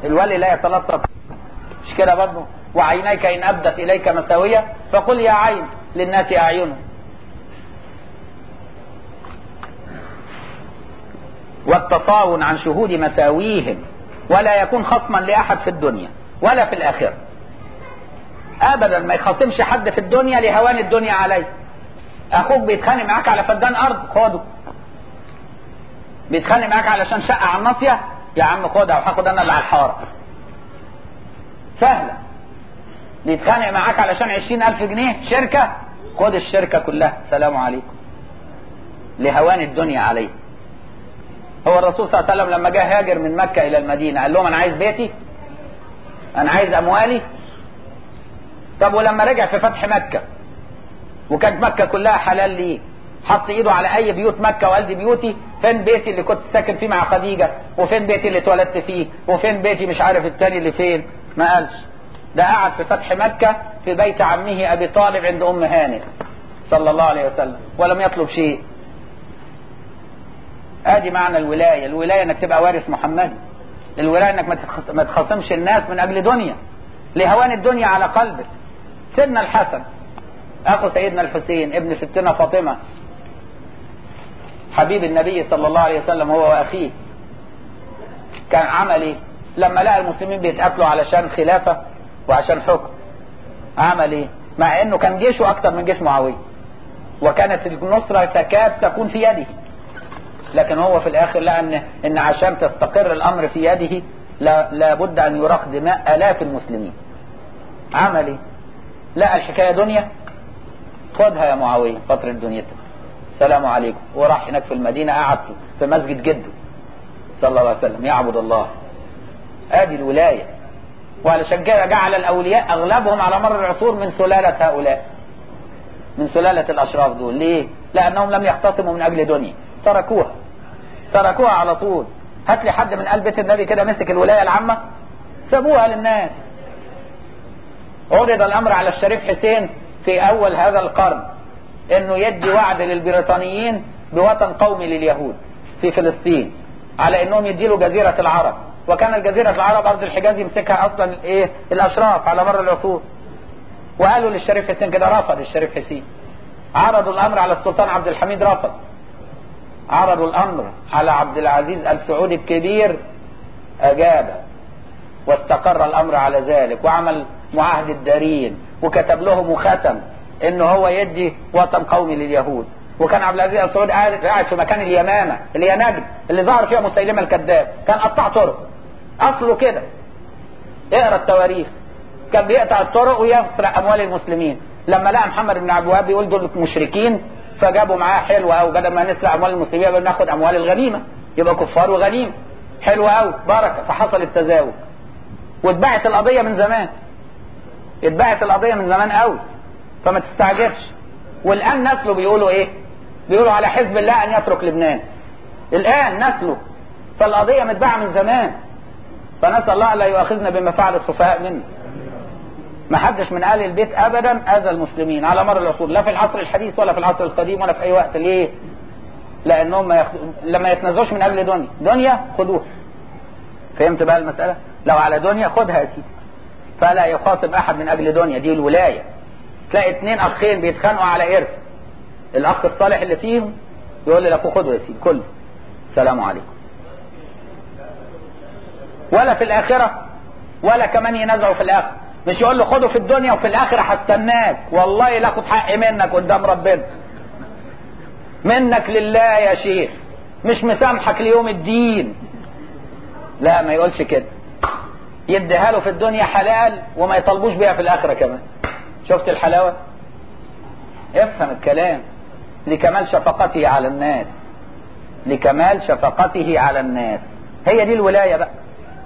الولي لا يتلطف مش كده برضه وعينيك ان ابدت اليك مساويه فقل يا عين للناس اعينهم والتصاون عن شهود مساويهم ولا يكون خصما لاحد في الدنيا ولا في الاخره ابدا ما يخاصمش حد في الدنيا لهوان الدنيا عليه اخوك بيتخانق معاك على فدان ارض خده بيتخانق معاك علشان شقه على الناصيه يا عم خدها وهاخد انا اللي على الحاره سهله بيتخانق معاك علشان عشرين الف جنيه شركه خد الشركه كلها سلام عليكم لهوان الدنيا عليه هو الرسول صلى الله عليه وسلم لما جاء هاجر من مكة إلى المدينة قال لهم أنا عايز بيتي أنا عايز أموالي طب ولما رجع في فتح مكة وكانت مكة كلها حلال ليه حط ايده على اي بيوت مكة وقال دي بيوتي فين بيتي اللي كنت ساكن فيه مع خديجة وفين بيتي اللي اتولدت فيه وفين بيتي مش عارف التاني اللي فين ما قالش ده قعد في فتح مكة في بيت عمه ابي طالب عند ام هانئ صلى الله عليه وسلم ولم يطلب شيء ادي معنى الولاية الولاية انك تبقى وارث محمد الولاية انك ما تخاصمش الناس من اجل دنيا لهوان الدنيا على قلبك سيدنا الحسن اخو سيدنا الحسين ابن ستنا فاطمة حبيب النبي صلى الله عليه وسلم هو واخيه كان عمل ايه لما لقى المسلمين بيتقاتلوا علشان خلافة وعشان حكم عمل ايه مع انه كان جيشه اكتر من جيش معاوية وكانت النصرة تكاد تكون في يده لكن هو في الاخر لقى ان ان عشان تستقر الامر في يده لا لابد ان يراق دماء الاف المسلمين عمل ايه لقى الحكايه دنيا خدها يا معاويه فتره دنيتك السلام عليكم وراح هناك في المدينه قعد في مسجد جده صلى الله عليه وسلم يعبد الله ادي الولايه وعلشان كده جعل الاولياء اغلبهم على مر العصور من سلاله هؤلاء من سلاله الاشراف دول ليه لانهم لم يختصموا من اجل دنيا تركوها تركوها على طول هات لي حد من قلب بيت النبي كده مسك الولايه العامه سابوها للناس عرض الامر على الشريف حسين في اول هذا القرن انه يدي وعد للبريطانيين بوطن قومي لليهود في فلسطين على انهم يديله جزيره العرب وكان جزيره العرب ارض الحجاز يمسكها اصلا ايه الاشراف على مر العصور وقالوا للشريف حسين كده رفض الشريف حسين عرضوا الامر على السلطان عبد الحميد رفض عرضوا الامر على عبد العزيز السعودي الكبير اجاب واستقر الامر على ذلك وعمل معاهدة دارين وكتب لهم وختم ان هو يدي وطن قومي لليهود وكان عبد العزيز السعودي قاعد في مكان اليمامة اللي هي نجد اللي ظهر فيها مسيلمة الكذاب كان قطاع طرق اصله كده اقرا التواريخ كان بيقطع الطرق ويسرق اموال المسلمين لما لقى محمد بن عبد الوهاب بيقول دول مشركين فجابوا معاه حلوة أو بدل ما نسرق أموال المسلمين يبقى ناخد أموال الغنيمة يبقى كفار وغنيمة حلوة أوي بركة فحصل التزاوج واتباعت القضية من زمان اتباعت القضية من زمان قوي فما تستعجبش والآن نسله بيقولوا إيه بيقولوا على حزب الله أن يترك لبنان الآن نسله فالقضية متباعة من زمان فنسأل الله لا يؤاخذنا بما فعل السفهاء منا ما حدش من اهل البيت ابدا اذى المسلمين على مر العصور لا في العصر الحديث ولا في العصر القديم ولا في اي وقت ليه لانهم ما يخ... لما يتنازلوش من اجل دنيا دنيا خدوها فهمت بقى المساله لو على دنيا خدها يا سيدي فلا يخاطب احد من اجل دنيا دي الولايه تلاقي اتنين اخين بيتخانقوا على ارث الاخ الصالح اللي فيهم يقول لاخوه خده يا سيدي كله السلام عليكم ولا في الاخره ولا كمان ينازعوا في الاخره مش يقول له خده في الدنيا وفي الاخره هستناك والله لا اخد حقي منك قدام ربنا منك لله يا شيخ مش مسامحك ليوم الدين لا ما يقولش كده يديها له في الدنيا حلال وما يطالبوش بيها في الاخره كمان شفت الحلاوه افهم الكلام لكمال شفقته على الناس لكمال شفقته على الناس هي دي الولايه بقى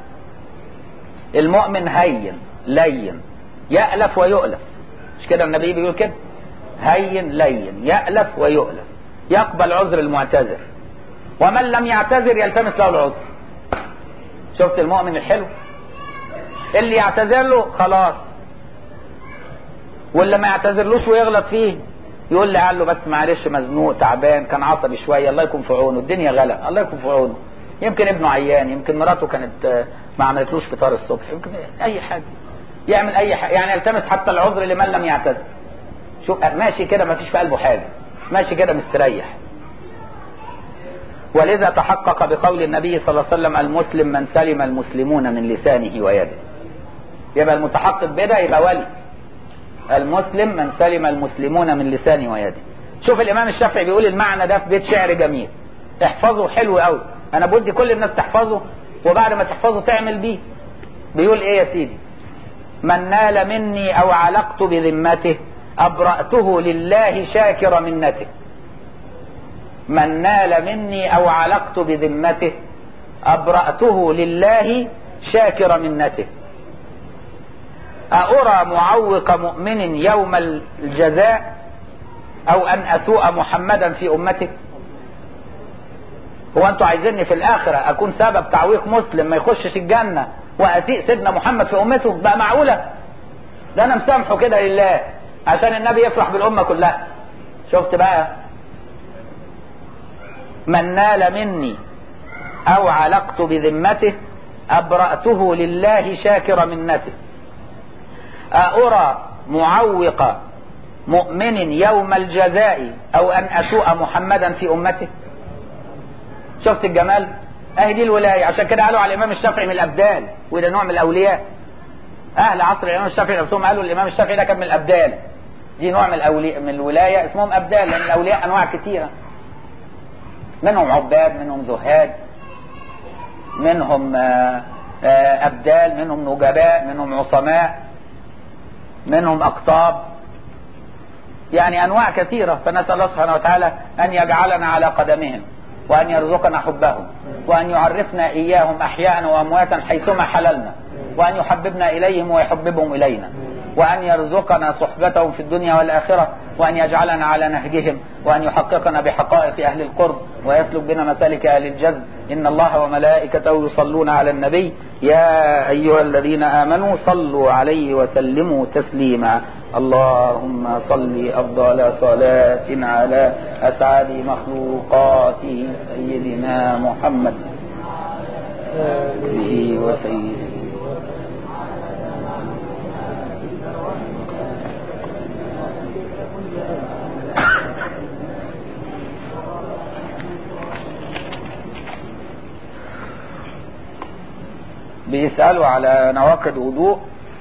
المؤمن هين لين يألف ويؤلف مش كده النبي بيقول كده هين لين يألف ويؤلف يقبل عذر المعتذر ومن لم يعتذر يلتمس له العذر شفت المؤمن الحلو اللي يعتذر له خلاص واللي ما يعتذرلوش ويغلط فيه يقول لي قال له بس معلش مزنوق تعبان كان عصبي شويه الله يكون في عونه الدنيا غلا الله يكون في عونه يمكن ابنه عيان يمكن مراته كانت ما عملتلوش فطار الصبح يمكن اي حاجه يعمل اي حاجه يعني يلتمس حتى العذر لمن لم يعتذر شوف ماشي كده ما فيش في قلبه حاجه ماشي كده مستريح ولذا تحقق بقول النبي صلى الله عليه وسلم المسلم من سلم المسلمون من لسانه ويده يبقى المتحقق بده يبقى ولي المسلم من سلم المسلمون من لسانه ويده شوف الامام الشافعي بيقول المعنى ده في بيت شعر جميل احفظه حلو قوي انا بدي كل الناس تحفظه وبعد ما تحفظه تعمل بيه بيقول ايه يا سيدي من نال مني او علقت بذمته ابرأته لله شاكر منته من نال مني او علقت بذمته ابرأته لله شاكر منته أأرى معوق مؤمن يوم الجزاء أو أن أسوء محمدا في أمته هو أنتوا عايزيني في الآخرة أكون سبب تعويق مسلم ما يخشش الجنة وأسيء سيدنا محمد في أمته بقى معقولة ده أنا مسامحه كده لله عشان النبي يفرح بالأمة كلها شفت بقى من نال مني أو علقت بذمته أبرأته لله شاكر منته أرى معوق مؤمن يوم الجزاء أو أن أسوء محمدا في أمته شفت الجمال أهي دي الولاية عشان كده قالوا على الإمام الشافعي من الأبدال وده نوع من الأولياء أهل عصر الإمام الشافعي نفسهم قالوا الإمام الشافعي ده كان من الأبدال دي نوع من الأولياء من الولاية اسمهم أبدال لأن الأولياء أنواع كثيرة منهم عباد منهم زهاد منهم أبدال منهم نجباء منهم عصماء منهم أقطاب يعني أنواع كثيرة فنسأل الله سبحانه وتعالى أن يجعلنا على قدمهم وأن يرزقنا حبهم وأن يعرفنا إياهم أحياء وأمواتا حيثما حللنا وأن يحببنا إليهم ويحببهم إلينا وأن يرزقنا صحبتهم في الدنيا والآخرة وأن يجعلنا على نهجهم وأن يحققنا بحقائق أهل القرب ويسلك بنا مسالك أهل الجذب إن الله وملائكته يصلون على النبي يا أيها الذين آمنوا صلوا عليه وسلموا تسليما اللهم صل أفضل صلاة على أسعد مخلوقاته سيدنا محمد آله وسيده بيسألوا على نواقض وضوء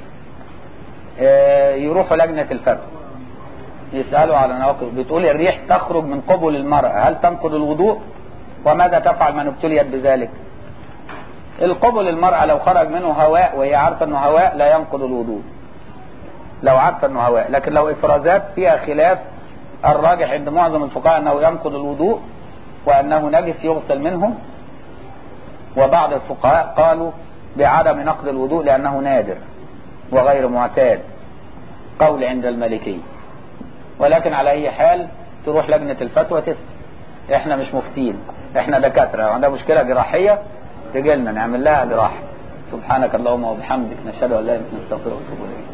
يروحوا لجنة الفتوى يسألوا على نواقض بتقول الريح تخرج من قبل المرأة هل تنقض الوضوء وماذا تفعل من ابتليت بذلك القبل المرأة لو خرج منه هواء وهي عارفة انه هواء لا ينقض الوضوء لو عارفة انه هواء لكن لو افرازات فيها خلاف الراجح عند معظم الفقهاء انه ينقض الوضوء وانه نجس يغسل منه وبعض الفقهاء قالوا بعدم نقض الوضوء لأنه نادر وغير معتاد قول عند المالكية ولكن على أي حال تروح لجنة الفتوى تسأل احنا مش مفتين احنا دكاترة عندها مشكلة جراحية تجي لنا نعمل لها جراحة سبحانك اللهم وبحمدك نشهد ان لا اله الا انت نستغفرك ونتوب اليك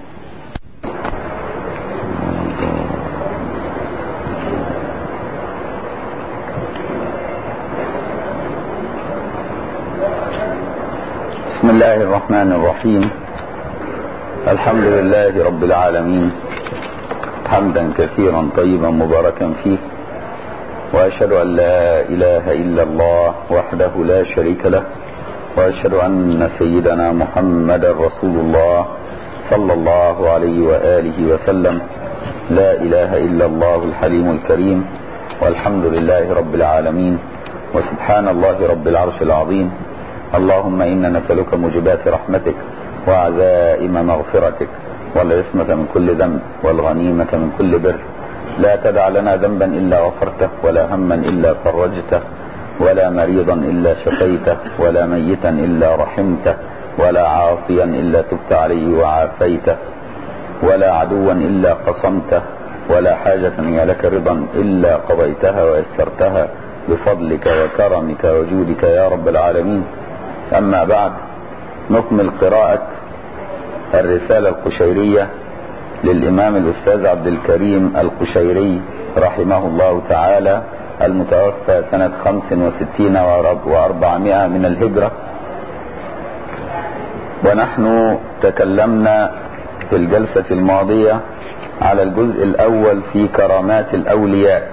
بسم الله الرحمن الرحيم الحمد لله رب العالمين حمدا كثيرا طيبا مباركا فيه واشهد ان لا اله الا الله وحده لا شريك له واشهد ان سيدنا محمدا رسول الله صلى الله عليه واله وسلم لا اله الا الله الحليم الكريم والحمد لله رب العالمين وسبحان الله رب العرش العظيم اللهم إنا نسألك موجبات رحمتك وعزائم مغفرتك والعصمة من كل ذنب والغنيمة من كل بر لا تدع لنا ذنبا إلا غفرته ولا هما إلا فرجته ولا مريضا إلا شفيته ولا ميتا إلا رحمته ولا عاصيا إلا تبت عليه وعافيته ولا عدوا إلا قصمته ولا حاجة هي لك رضا إلا قضيتها ويسرتها بفضلك وكرمك وجودك يا رب العالمين أما بعد نكمل قراءة الرسالة القشيرية للإمام الأستاذ عبد الكريم القشيري رحمه الله تعالى المتوفى سنة خمس وستين وأربعمائة من الهجرة ونحن تكلمنا في الجلسة الماضية على الجزء الأول في كرامات الأولياء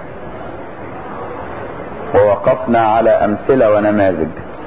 ووقفنا على أمثلة ونماذج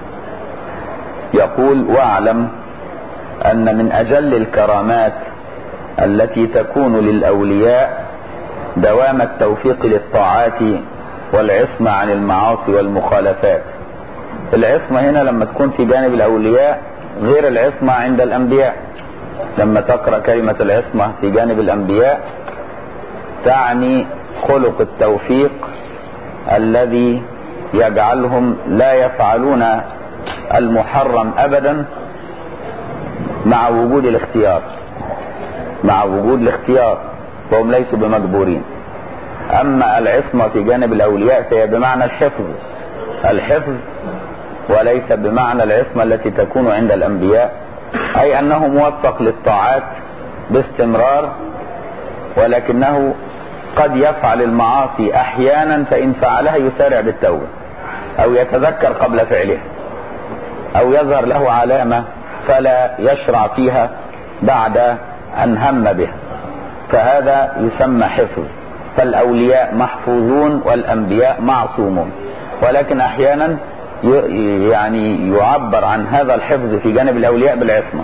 يقول واعلم أن من أجل الكرامات التي تكون للأولياء دوام التوفيق للطاعات والعصمة عن المعاصي والمخالفات العصمة هنا لما تكون في جانب الأولياء غير العصمة عند الأنبياء لما تقرأ كلمة العصمة في جانب الأنبياء تعني خلق التوفيق الذي يجعلهم لا يفعلون المحرم أبدا مع وجود الاختيار مع وجود الاختيار فهم ليسوا بمجبورين أما العصمة في جانب الأولياء فهي بمعنى الحفظ الحفظ وليس بمعنى العصمة التي تكون عند الأنبياء أي أنه موفق للطاعات باستمرار ولكنه قد يفعل المعاصي أحيانا فإن فعلها يسارع بالتوبة أو يتذكر قبل فعلها أو يظهر له علامة فلا يشرع فيها بعد أن هم بها فهذا يسمى حفظ فالأولياء محفوظون والأنبياء معصومون ولكن أحيانا يعني يعبر عن هذا الحفظ في جانب الأولياء بالعصمة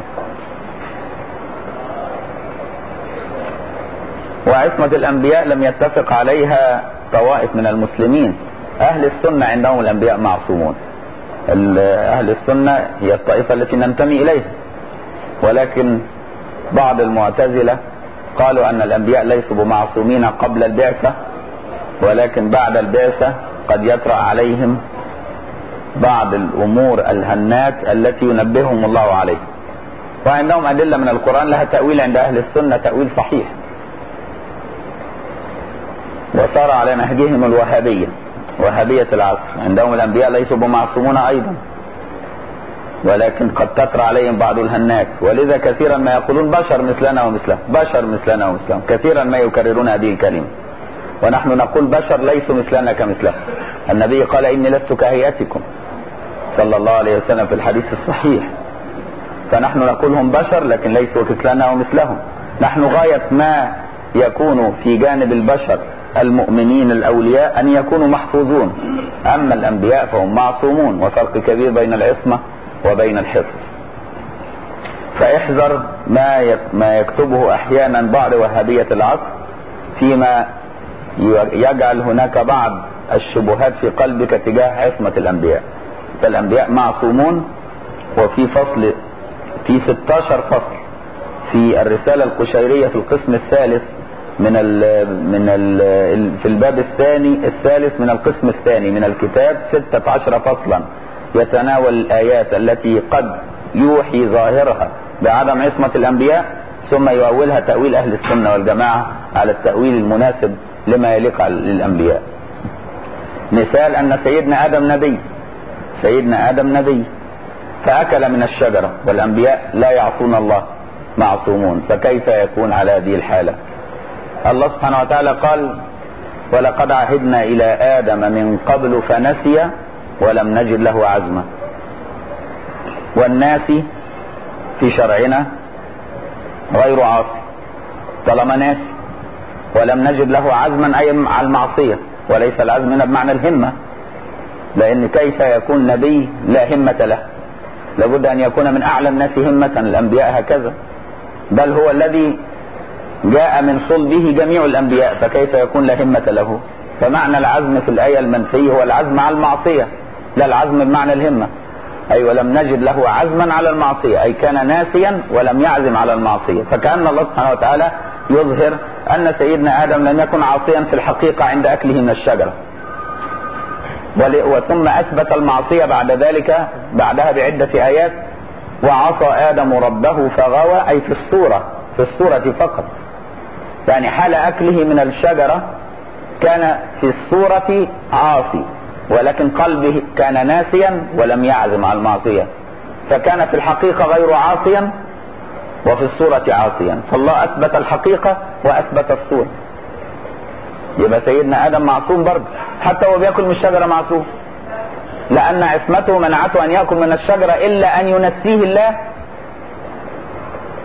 وعصمة الأنبياء لم يتفق عليها طوائف من المسلمين أهل السنة عندهم الأنبياء معصومون أهل السنة هي الطائفة التي ننتمي إليها ولكن بعض المعتزلة قالوا أن الأنبياء ليسوا بمعصومين قبل البعثة ولكن بعد البعثة قد يطرأ عليهم بعض الأمور الهنات التي ينبههم الله عليها وعندهم أدلة من القرآن لها تأويل عند أهل السنة تأويل صحيح وصار على نهجهم الوهابية وهابية العصر عندهم الأنبياء ليسوا بمعصومون أيضا ولكن قد تطرأ عليهم بعض الهنات ولذا كثيرا ما يقولون بشر مثلنا ومثلهم بشر مثلنا ومثلهم كثيرا ما يكررون هذه الكلمة ونحن نقول بشر ليسوا مثلنا كمثلهم النبي قال إني لست كهيئتكم صلى الله عليه وسلم في الحديث الصحيح فنحن نقول هم بشر لكن ليسوا مثلنا ومثلهم نحن غاية ما يكون في جانب البشر المؤمنين الأولياء أن يكونوا محفوظون أما الأنبياء فهم معصومون وفرق كبير بين العصمة وبين الحفظ فاحذر ما ما يكتبه أحيانا بعض وهابية العصر فيما يجعل هناك بعض الشبهات في قلبك تجاه عصمة الأنبياء فالأنبياء معصومون وفي فصل في 16 فصل في الرسالة القشيرية في القسم الثالث من ال من ال في الباب الثاني الثالث من القسم الثاني من الكتاب 16 فصلا يتناول الآيات التي قد يوحي ظاهرها بعدم عصمة الأنبياء ثم يؤولها تأويل أهل السنة والجماعة على التأويل المناسب لما يليق للأنبياء مثال أن سيدنا آدم نبي سيدنا آدم نبي فأكل من الشجرة والأنبياء لا يعصون الله معصومون فكيف يكون على هذه الحالة الله سبحانه وتعالى قال ولقد عهدنا إلى آدم من قبل فنسي ولم نجد له عزما والناس في شرعنا غير عاصي طالما ناس ولم نجد له عزما أي على المعصية وليس العزم هنا بمعنى الهمة لأن كيف يكون نبي لا همة له لابد أن يكون من أعلى الناس همة الأنبياء هكذا بل هو الذي جاء من صلبه جميع الأنبياء فكيف يكون لا همة له فمعنى العزم في الآية المنفية هو العزم على المعصية لا العزم بمعنى الهمة أي ولم نجد له عزما على المعصية أي كان ناسيا ولم يعزم على المعصية فكأن الله سبحانه وتعالى يظهر أن سيدنا آدم لم يكن عاصيا في الحقيقة عند أكله من الشجرة وثم أثبت المعصية بعد ذلك بعدها بعدة آيات وعصى آدم ربه فغوى أي في الصورة في الصورة فقط يعني حال أكله من الشجرة كان في الصورة عاصي ولكن قلبه كان ناسيا ولم يعزم على المعصية فكان في الحقيقة غير عاصيا وفي الصورة عاصيا فالله أثبت الحقيقة وأثبت الصورة يبقى سيدنا آدم معصوم برضه حتى هو بياكل من الشجرة معصوم لأن عصمته منعته أن يأكل من الشجرة إلا أن ينسيه الله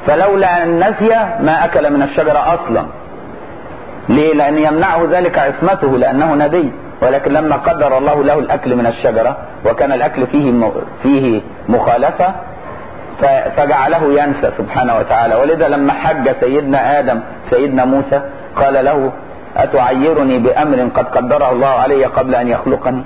فلولا أن نسي ما أكل من الشجرة أصلا ليه لأن يمنعه ذلك عصمته لأنه نبي ولكن لما قدر الله له الأكل من الشجرة وكان الأكل فيه فيه مخالفة فجعله ينسى سبحانه وتعالى ولذا لما حج سيدنا آدم سيدنا موسى قال له أتعيرني بأمر قد قدره الله علي قبل أن يخلقني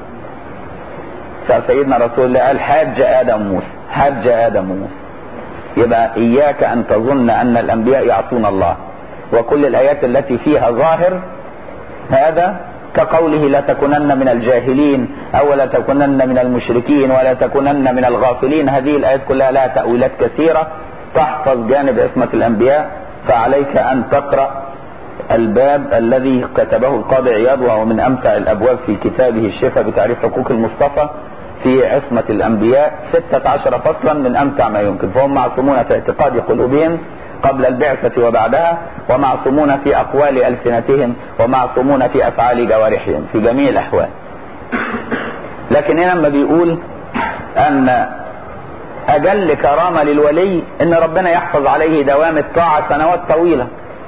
فسيدنا رسول الله قال حاج آدم موسى حاج آدم موسى يبقى إياك أن تظن أن الأنبياء يعصون الله وكل الآيات التي فيها ظاهر هذا كقوله لا تكونن من الجاهلين أو لا تكونن من المشركين ولا تكونن من الغافلين هذه الآيات كلها لها تأويلات كثيرة تحفظ جانب عصمة الأنبياء فعليك أن تقرأ الباب الذي كتبه القاضي عياض وهو من أمتع الأبواب في كتابه الشفاء بتعريف حقوق المصطفى في عصمة الأنبياء 16 فصلا من أمتع ما يمكن فهم معصومون في اعتقاد قلوبهم قبل البعثة وبعدها ومعصومون في أقوال ألسنتهم ومعصومون في أفعال جوارحهم في جميع الأحوال لكن هنا لما بيقول أن أجل كرامة للولي إن ربنا يحفظ عليه دوام الطاعة سنوات طويلة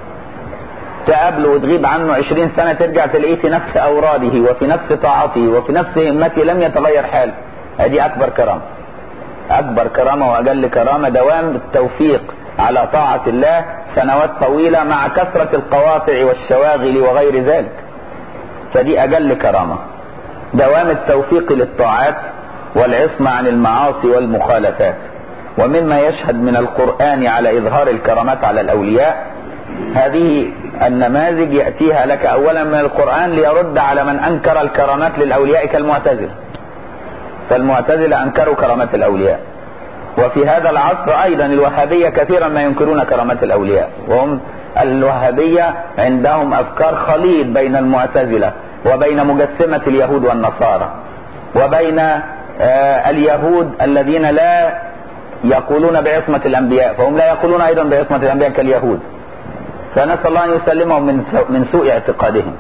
تقابله وتغيب عنه عشرين سنة ترجع تلاقيه في نفس أوراده وفي نفس طاعته وفي نفس همته لم يتغير حاله هذه أكبر كرامة أكبر كرامة وأجل كرامة دوام التوفيق على طاعة الله سنوات طويلة مع كثرة القواطع والشواغل وغير ذلك فدي أجل كرامة دوام التوفيق للطاعات والعصمة عن المعاصي والمخالفات ومما يشهد من القرآن على إظهار الكرامات على الأولياء هذه النماذج يأتيها لك أولا من القرآن ليرد على من أنكر الكرامات للأولياء كالمعتزلة فالمعتزلة أنكروا كرامات الأولياء وفي هذا العصر أيضا الوهابية كثيرا ما ينكرون كرامات الأولياء وهم الوهابية عندهم أفكار خليط بين المعتزلة وبين مجسمة اليهود والنصارى وبين آه اليهود الذين لا يقولون بعصمة الأنبياء فهم لا يقولون أيضا بعصمة الأنبياء كاليهود فنسأل الله أن يسلمهم من من سوء اعتقادهم.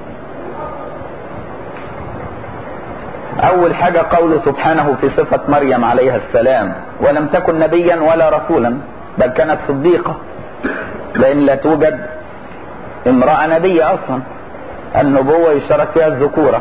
أول حاجة قول سبحانه في صفة مريم عليها السلام ولم تكن نبيا ولا رسولا بل كانت صديقة لأن لا توجد امرأة نبية أصلا النبوة يشترك فيها الذكورة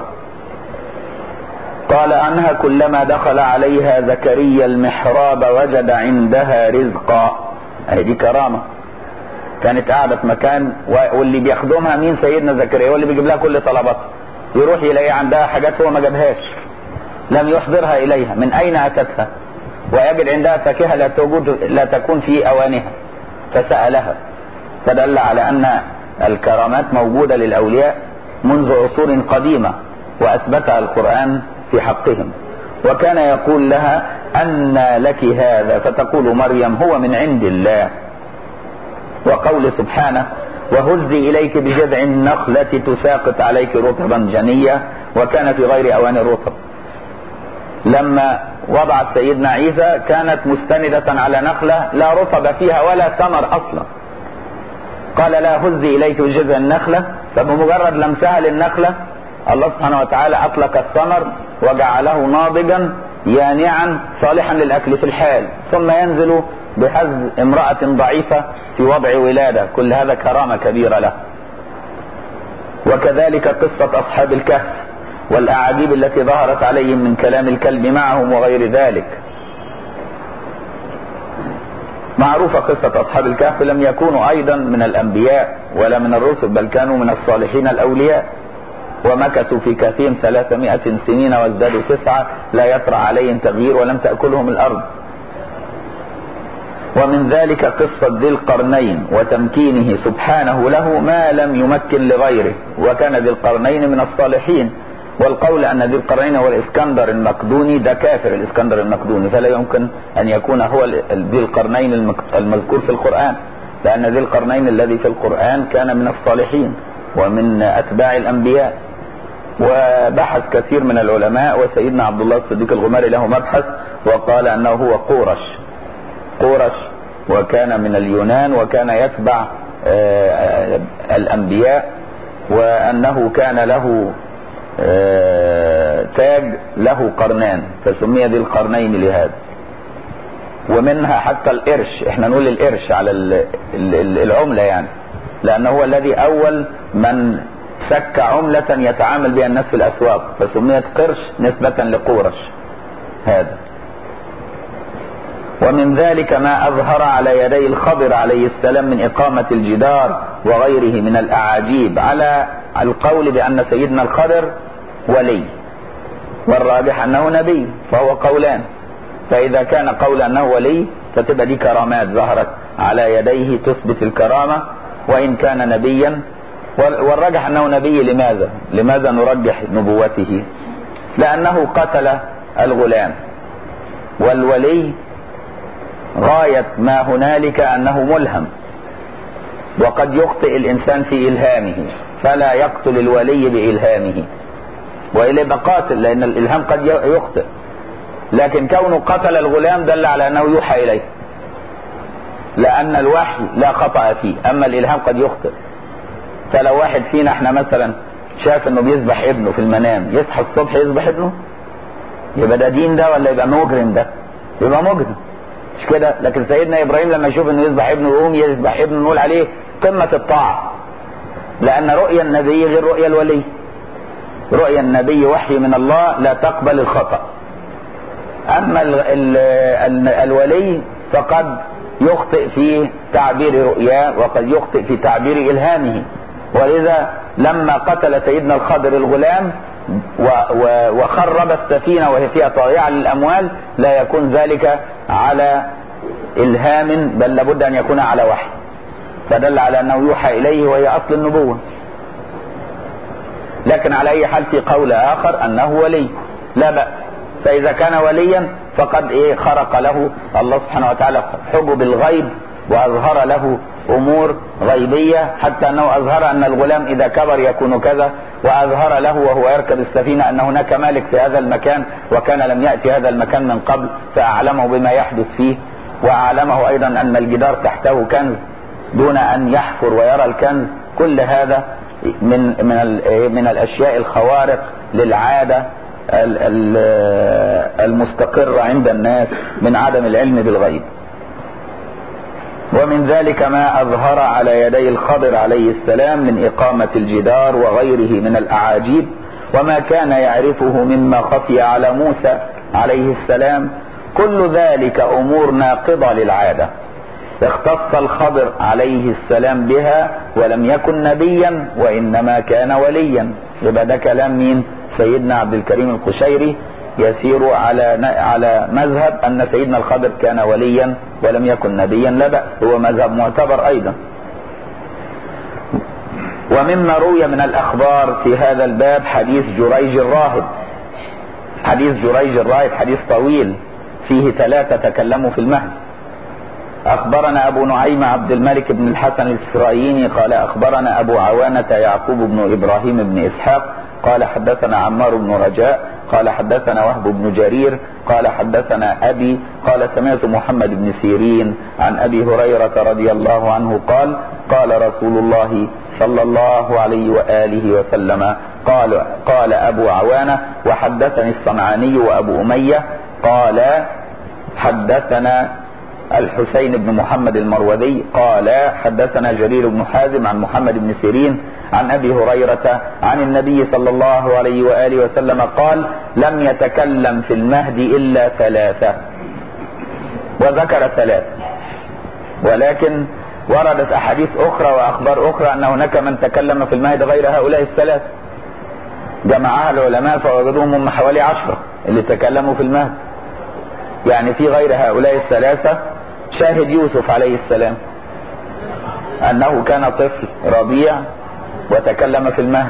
قال أنها كلما دخل عليها زكريا المحراب وجد عندها رزقا هذه كرامة كانت قاعدة في مكان واللي بيخدمها مين سيدنا زكريا هو اللي بيجيب لها كل طلباتها يروح يلاقي عندها حاجات هو ما جابهاش لم يحضرها إليها من أين أتتها ويجد عندها فاكهة لا, توجد لا تكون في أوانها فسألها فدل على أن الكرامات موجودة للأولياء منذ عصور قديمة وأثبتها القرآن في حقهم وكان يقول لها أن لك هذا فتقول مريم هو من عند الله وقول سبحانه وهزي إليك بجذع النخلة تساقط عليك رطبا جنيا وكان في غير أوان الرطب لما وضعت سيدنا عيسى كانت مستندة على نخلة لا رطب فيها ولا ثمر أصلا قال لا هزي إليك بجذع النخلة فبمجرد لمسها للنخلة الله سبحانه وتعالى أطلق الثمر وجعله ناضجا يانعا صالحا للأكل في الحال ثم ينزل بحز امرأة ضعيفة في وضع ولادة كل هذا كرامة كبيرة له وكذلك قصة أصحاب الكهف والأعاجيب التي ظهرت عليهم من كلام الكلب معهم وغير ذلك معروفة قصة أصحاب الكهف لم يكونوا أيضا من الأنبياء ولا من الرسل بل كانوا من الصالحين الأولياء ومكثوا في كهفهم ثلاثمائة سنين وازدادوا تسعة لا يطرأ عليهم تغيير ولم تأكلهم الأرض ومن ذلك قصة ذي القرنين وتمكينه سبحانه له ما لم يمكن لغيره وكان ذي القرنين من الصالحين والقول أن ذي القرنين هو الإسكندر المقدوني ده كافر الإسكندر المقدوني فلا يمكن أن يكون هو ذي القرنين المذكور في القرآن لأن ذي القرنين الذي في القرآن كان من الصالحين ومن أتباع الأنبياء وبحث كثير من العلماء وسيدنا عبد الله الصديق الغماري له مبحث وقال أنه هو قورش قورش وكان من اليونان وكان يتبع الأنبياء وأنه كان له تاج له قرنان فسمي ذي القرنين لهذا ومنها حتى القرش احنا نقول القرش على ال ال ال العملة يعني لأنه هو الذي أول من سك عملة يتعامل بها الناس في الأسواق فسميت قرش نسبة لقورش هذا ومن ذلك ما أظهر على يدي الخضر عليه السلام من إقامة الجدار وغيره من الأعاجيب على القول بأن سيدنا الخضر ولي والراجح أنه نبي فهو قولان فإذا كان قول أنه ولي فتبقى دي كرامات ظهرت على يديه تثبت الكرامة وإن كان نبيا والراجح أنه نبي لماذا لماذا نرجح نبوته لأنه قتل الغلام والولي غاية ما هنالك أنه ملهم وقد يخطئ الإنسان في إلهامه فلا يقتل الولي بإلهامه وإلا يبقى قاتل لأن الإلهام قد يخطئ لكن كونه قتل الغلام دل على أنه يوحى إليه لأن الوحي لا خطأ فيه أما الإلهام قد يخطئ فلو واحد فينا احنا مثلا شاف انه بيذبح ابنه في المنام يصحى الصبح يذبح ابنه يبقى ده دين ده ولا يبقى مجرم ده يبقى مجرم مش كده لكن سيدنا ابراهيم لما يشوف انه يذبح ابنه يقوم يذبح ابنه نقول عليه قمة الطاعة لان رؤيا النبي غير رؤيا الولي رؤيا النبي وحي من الله لا تقبل الخطأ اما ال ال ال الولي فقد يخطئ في تعبير رؤياه وقد يخطئ في تعبير الهامه ولذا لما قتل سيدنا الخضر الغلام و و وخرب السفينة وهي فيها طائعة للأموال لا يكون ذلك على إلهام بل لابد أن يكون على وحي فدل على أنه يوحى إليه وهي أصل النبوة لكن على أي حال في قول آخر أنه ولي لا بأس فإذا كان وليا فقد إيه خرق له الله سبحانه وتعالى حجب الغيب وأظهر له امور غيبية حتى انه اظهر ان الغلام اذا كبر يكون كذا واظهر له وهو يركب السفينة ان هناك مالك في هذا المكان وكان لم يأتي هذا المكان من قبل فاعلمه بما يحدث فيه واعلمه ايضا ان الجدار تحته كنز دون ان يحفر ويرى الكنز كل هذا من من من الاشياء الخوارق للعادة المستقرة عند الناس من عدم العلم بالغيب ومن ذلك ما أظهر على يدي الخضر عليه السلام من إقامة الجدار وغيره من الأعاجيب وما كان يعرفه مما خفي على موسى عليه السلام كل ذلك أمور ناقضة للعادة اختص الخضر عليه السلام بها ولم يكن نبيا وإنما كان وليا يبقى ده كلام مين سيدنا عبد الكريم القشيري يسير على على مذهب ان سيدنا الخضر كان وليا ولم يكن نبيا لا باس هو مذهب معتبر ايضا ومما روي من الاخبار في هذا الباب حديث جريج الراهب حديث جريج الراهب حديث طويل فيه ثلاثة تكلموا في المهد أخبرنا أبو نعيم عبد الملك بن الحسن الإسرائيلي قال أخبرنا أبو عوانة يعقوب بن إبراهيم بن إسحاق قال حدثنا عمار بن رجاء قال حدثنا وهب بن جرير قال حدثنا أبي قال سمعت محمد بن سيرين عن أبي هريرة رضي الله عنه قال قال رسول الله صلى الله عليه وآله وسلم قال قال أبو عوانة وحدثني الصنعاني وأبو أمية قال حدثنا الحسين بن محمد المروذي قال حدثنا جرير بن حازم عن محمد بن سيرين عن ابي هريره عن النبي صلى الله عليه واله وسلم قال لم يتكلم في المهد الا ثلاثه وذكر ثلاث ولكن وردت احاديث اخرى واخبار اخرى ان هناك من تكلم في المهد غير هؤلاء الثلاث جمعها العلماء فوجدوهم هم حوالي عشرة اللي تكلموا في المهد يعني في غير هؤلاء الثلاثة شاهد يوسف عليه السلام انه كان طفل رضيع وتكلم في المهد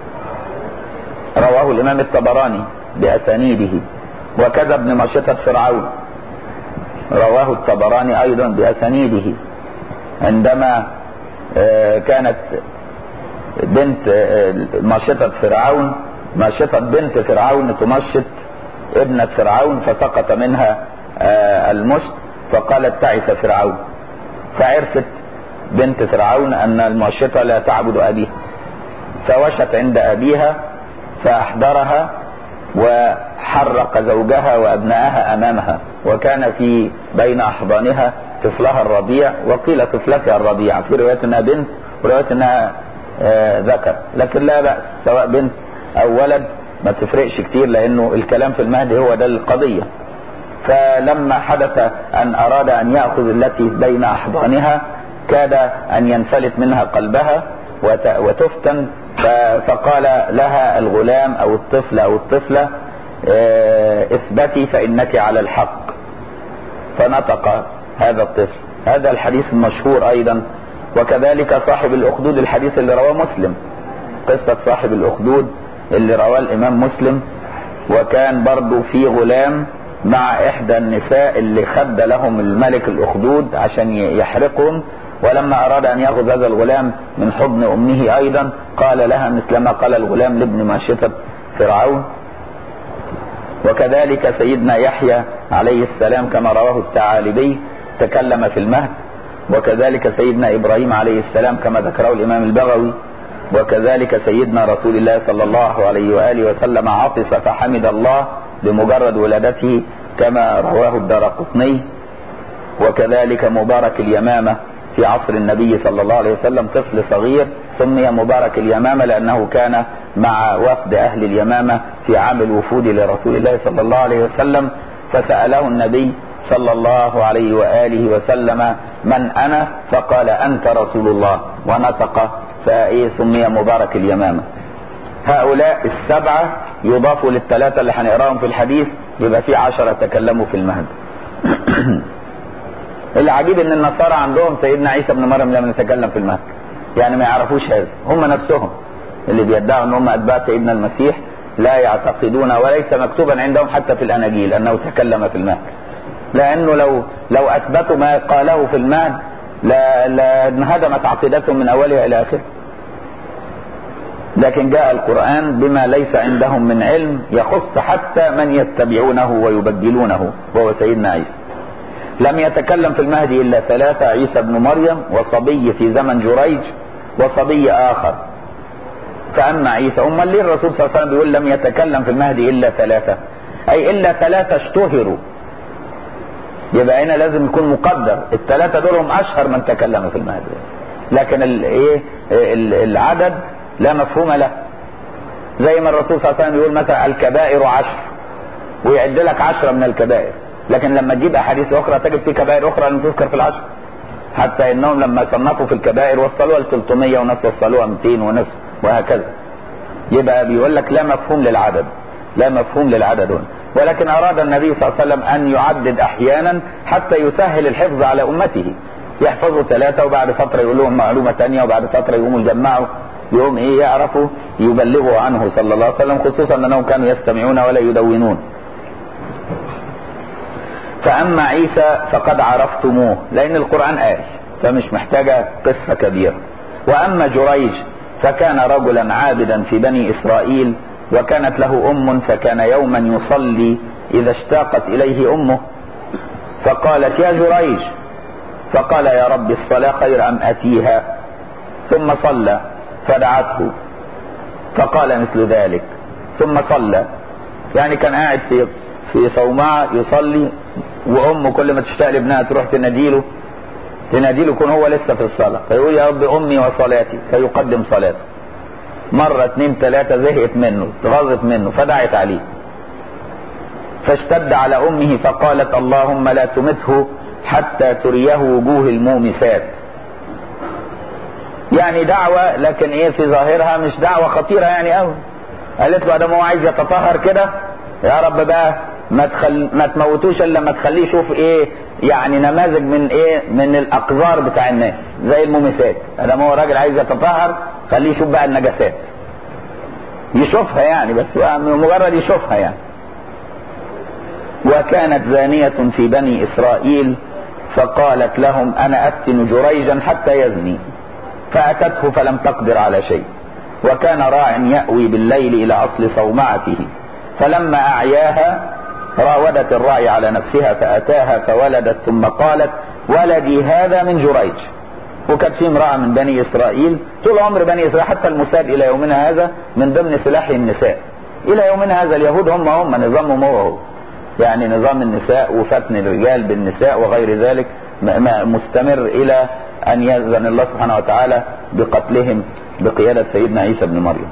رواه الامام الطبراني باسانيده وكذا ابن مشيطة فرعون رواه الطبراني ايضا باسانيده عندما كانت بنت مشيطة فرعون مشيطة بنت فرعون تمشط ابنة فرعون فسقط منها المشط فقالت تعس فرعون فعرفت بنت فرعون ان الماشطة لا تعبد ابيها فوشت عند ابيها فاحضرها وحرق زوجها وابنائها امامها وكان في بين أحضانها طفلها الرضيع وقيل طفلتها الرضيع في رواية انها بنت ورواية انها آه ذكر لكن لا بأس سواء بنت او ولد ما تفرقش كتير لانه الكلام في المهد هو ده القضية فلما حدث ان اراد ان يأخذ التي بين احضانها كاد ان ينفلت منها قلبها وتفتن فقال لها الغلام او الطفل او الطفلة آه اثبتي فانك على الحق فنطق هذا الطفل هذا الحديث المشهور ايضا وكذلك صاحب الاخدود الحديث اللي رواه مسلم قصة صاحب الاخدود اللي رواه الامام مسلم وكان برضو في غلام مع احدى النساء اللي خد لهم الملك الاخدود عشان يحرقهم ولما اراد ان ياخذ هذا الغلام من حضن امه ايضا قال لها مثل ما قال الغلام لابن ماشطة فرعون وكذلك سيدنا يحيى عليه السلام كما رواه التعالبي تكلم في المهد وكذلك سيدنا ابراهيم عليه السلام كما ذكره الامام البغوي وكذلك سيدنا رسول الله صلى الله عليه واله وسلم عطس فحمد الله بمجرد ولادته كما رواه الدرقطني وكذلك مبارك اليمامه في عصر النبي صلى الله عليه وسلم طفل صغير سمي مبارك اليمامه لانه كان مع وفد اهل اليمامه في عام الوفود لرسول الله صلى الله عليه وسلم فساله النبي صلى الله عليه واله وسلم من انا فقال انت رسول الله ونطق فايه سمي مبارك اليمامه هؤلاء السبعه يضافوا للثلاثه اللي هنقراهم في الحديث يبقى في عشره تكلموا في المهد العجيب ان النصارى عندهم سيدنا عيسى ابن مريم لم يتكلم في المهد يعني ما يعرفوش هذا هم نفسهم اللي بيدعوا ان هم اتباع سيدنا المسيح لا يعتقدون وليس مكتوبا عندهم حتى في الاناجيل انه تكلم في المهد لانه لو لو اثبتوا ما قاله في المهد لانهدمت عقيدتهم من اولها الى اخره لكن جاء القرآن بما ليس عندهم من علم يخص حتى من يتبعونه ويبدلونه وهو سيدنا عيسى لم يتكلم في المهدي إلا ثلاثة عيسى بن مريم وصبي في زمن جريج وصبي آخر فأما عيسى أما ليه الرسول صلى الله عليه وسلم بيقول لم يتكلم في المهدي إلا ثلاثة أي إلا ثلاثة اشتهروا يبقى هنا لازم يكون مقدر الثلاثة دول هم أشهر من تكلم في المهدي لكن الايه العدد لا مفهوم له زي ما الرسول صلى الله عليه وسلم يقول مثلا الكبائر عشر ويعد لك عشرة من الكبائر لكن لما تجيب احاديث اخرى تجد في كبائر اخرى لم تذكر في العشر حتى انهم لما صنفوا في الكبائر وصلوها ل 300 وناس وصلوها 200 وناس وهكذا يبقى بيقول لك لا مفهوم للعدد لا مفهوم للعدد هنا ولكن اراد النبي صلى الله عليه وسلم ان يعدد احيانا حتى يسهل الحفظ على امته يحفظوا ثلاثة وبعد فترة يقول لهم معلومة ثانية وبعد فترة يقوموا يجمعوا يوم ايه يعرفوا يبلغوا عنه صلى الله عليه وسلم خصوصا انهم كانوا يستمعون ولا يدونون فاما عيسى فقد عرفتموه لان القرآن قال فمش محتاجة قصة كبيرة واما جريج فكان رجلا عابدا في بني اسرائيل وكانت له ام فكان يوما يصلي اذا اشتاقت اليه امه فقالت يا جريج فقال يا رب الصلاة خير ام اتيها ثم صلى فدعته فقال مثل ذلك ثم صلى يعني كان قاعد في في صومعة يصلي وامه كل ما تشتاق لابنها تروح تناديله تناديله يكون هو لسه في الصلاة فيقول يا رب امي وصلاتي فيقدم صلاته مرة اتنين تلاتة زهقت منه غضت منه فدعت عليه فاشتد على امه فقالت اللهم لا تمته حتى تريه وجوه المومسات يعني دعوة لكن ايه في ظاهرها مش دعوة خطيرة يعني قوي قالت له ادم هو عايز يتطهر كده يا رب بقى ما تخل... ما تموتوش الا لما تخليه يشوف ايه يعني نماذج من ايه من الاقذار بتاع الناس زي المومسات ادم هو راجل عايز يتطهر خليه يشوف بقى النجاسات يشوفها يعني بس مجرد يشوفها يعني وكانت زانية في بني اسرائيل فقالت لهم انا افتن جريجا حتى يزني فاتته فلم تقدر على شيء وكان راع يأوي بالليل الى اصل صومعته فلما اعياها راودت الراعي على نفسها فاتاها فولدت ثم قالت ولدي هذا من جريج وكانت في امرأة من بني إسرائيل طول عمر بني إسرائيل حتى الموساد إلى يومنا هذا من ضمن سلاح النساء إلى يومنا هذا اليهود هم هم نظامهم هو هو يعني نظام النساء وفتن الرجال بالنساء وغير ذلك مستمر الى ان يأذن الله سبحانه وتعالى بقتلهم بقيادة سيدنا عيسى بن مريم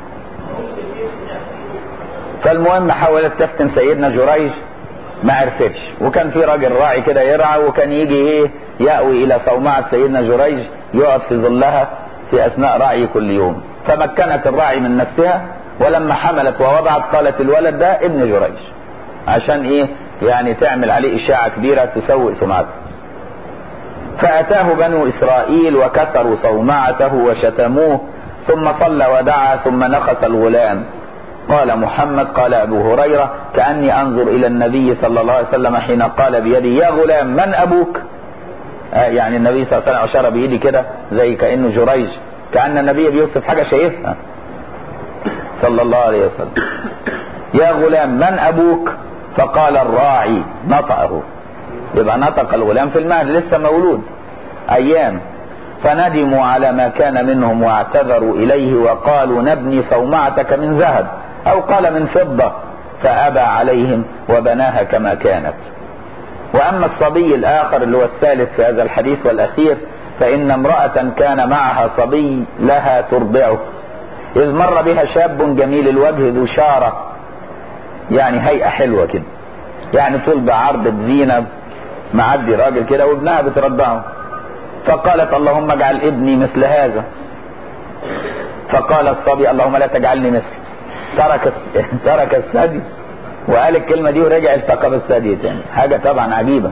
فالمهم حاولت تفتن سيدنا جريج ما عرفتش وكان في راجل راعي كده يرعى وكان يجي ايه يأوي الى صومعة سيدنا جريج يقعد في ظلها في اثناء رعي كل يوم فمكنت الراعي من نفسها ولما حملت ووضعت قالت الولد ده ابن جريج عشان ايه يعني تعمل عليه اشاعة كبيرة تسوء سمعته فاتاه بنو اسرائيل وكسروا صومعته وشتموه ثم صلى ودعا ثم نخس الغلام قال محمد قال ابو هريرة كأني انظر الى النبي صلى الله عليه وسلم حين قال بيدي يا غلام من ابوك آه يعني النبي صلى الله عليه وسلم اشار بيدي كده زي كأنه جريج كأن النبي بيوصف حاجة شايفها صلى الله عليه وسلم يا غلام من ابوك فقال الراعي نطقه يبقى نطق الغلام في المهد لسه مولود ايام فندموا على ما كان منهم واعتذروا اليه وقالوا نبني صومعتك من ذهب او قال من فضة فابى عليهم وبناها كما كانت واما الصبي الاخر اللي هو الثالث في هذا الحديث والاخير فان امرأة كان معها صبي لها ترضعه اذ مر بها شاب جميل الوجه ذو شارة يعني هيئة حلوة كده يعني طول بعرض زينة معدي راجل كده وابنها بترضعه فقالت اللهم اجعل ابني مثل هذا فقال الصبي اللهم لا تجعلني مثل ترك ترك الثدي وقال الكلمة دي ورجع التقى بالثدي تاني حاجة طبعا عجيبة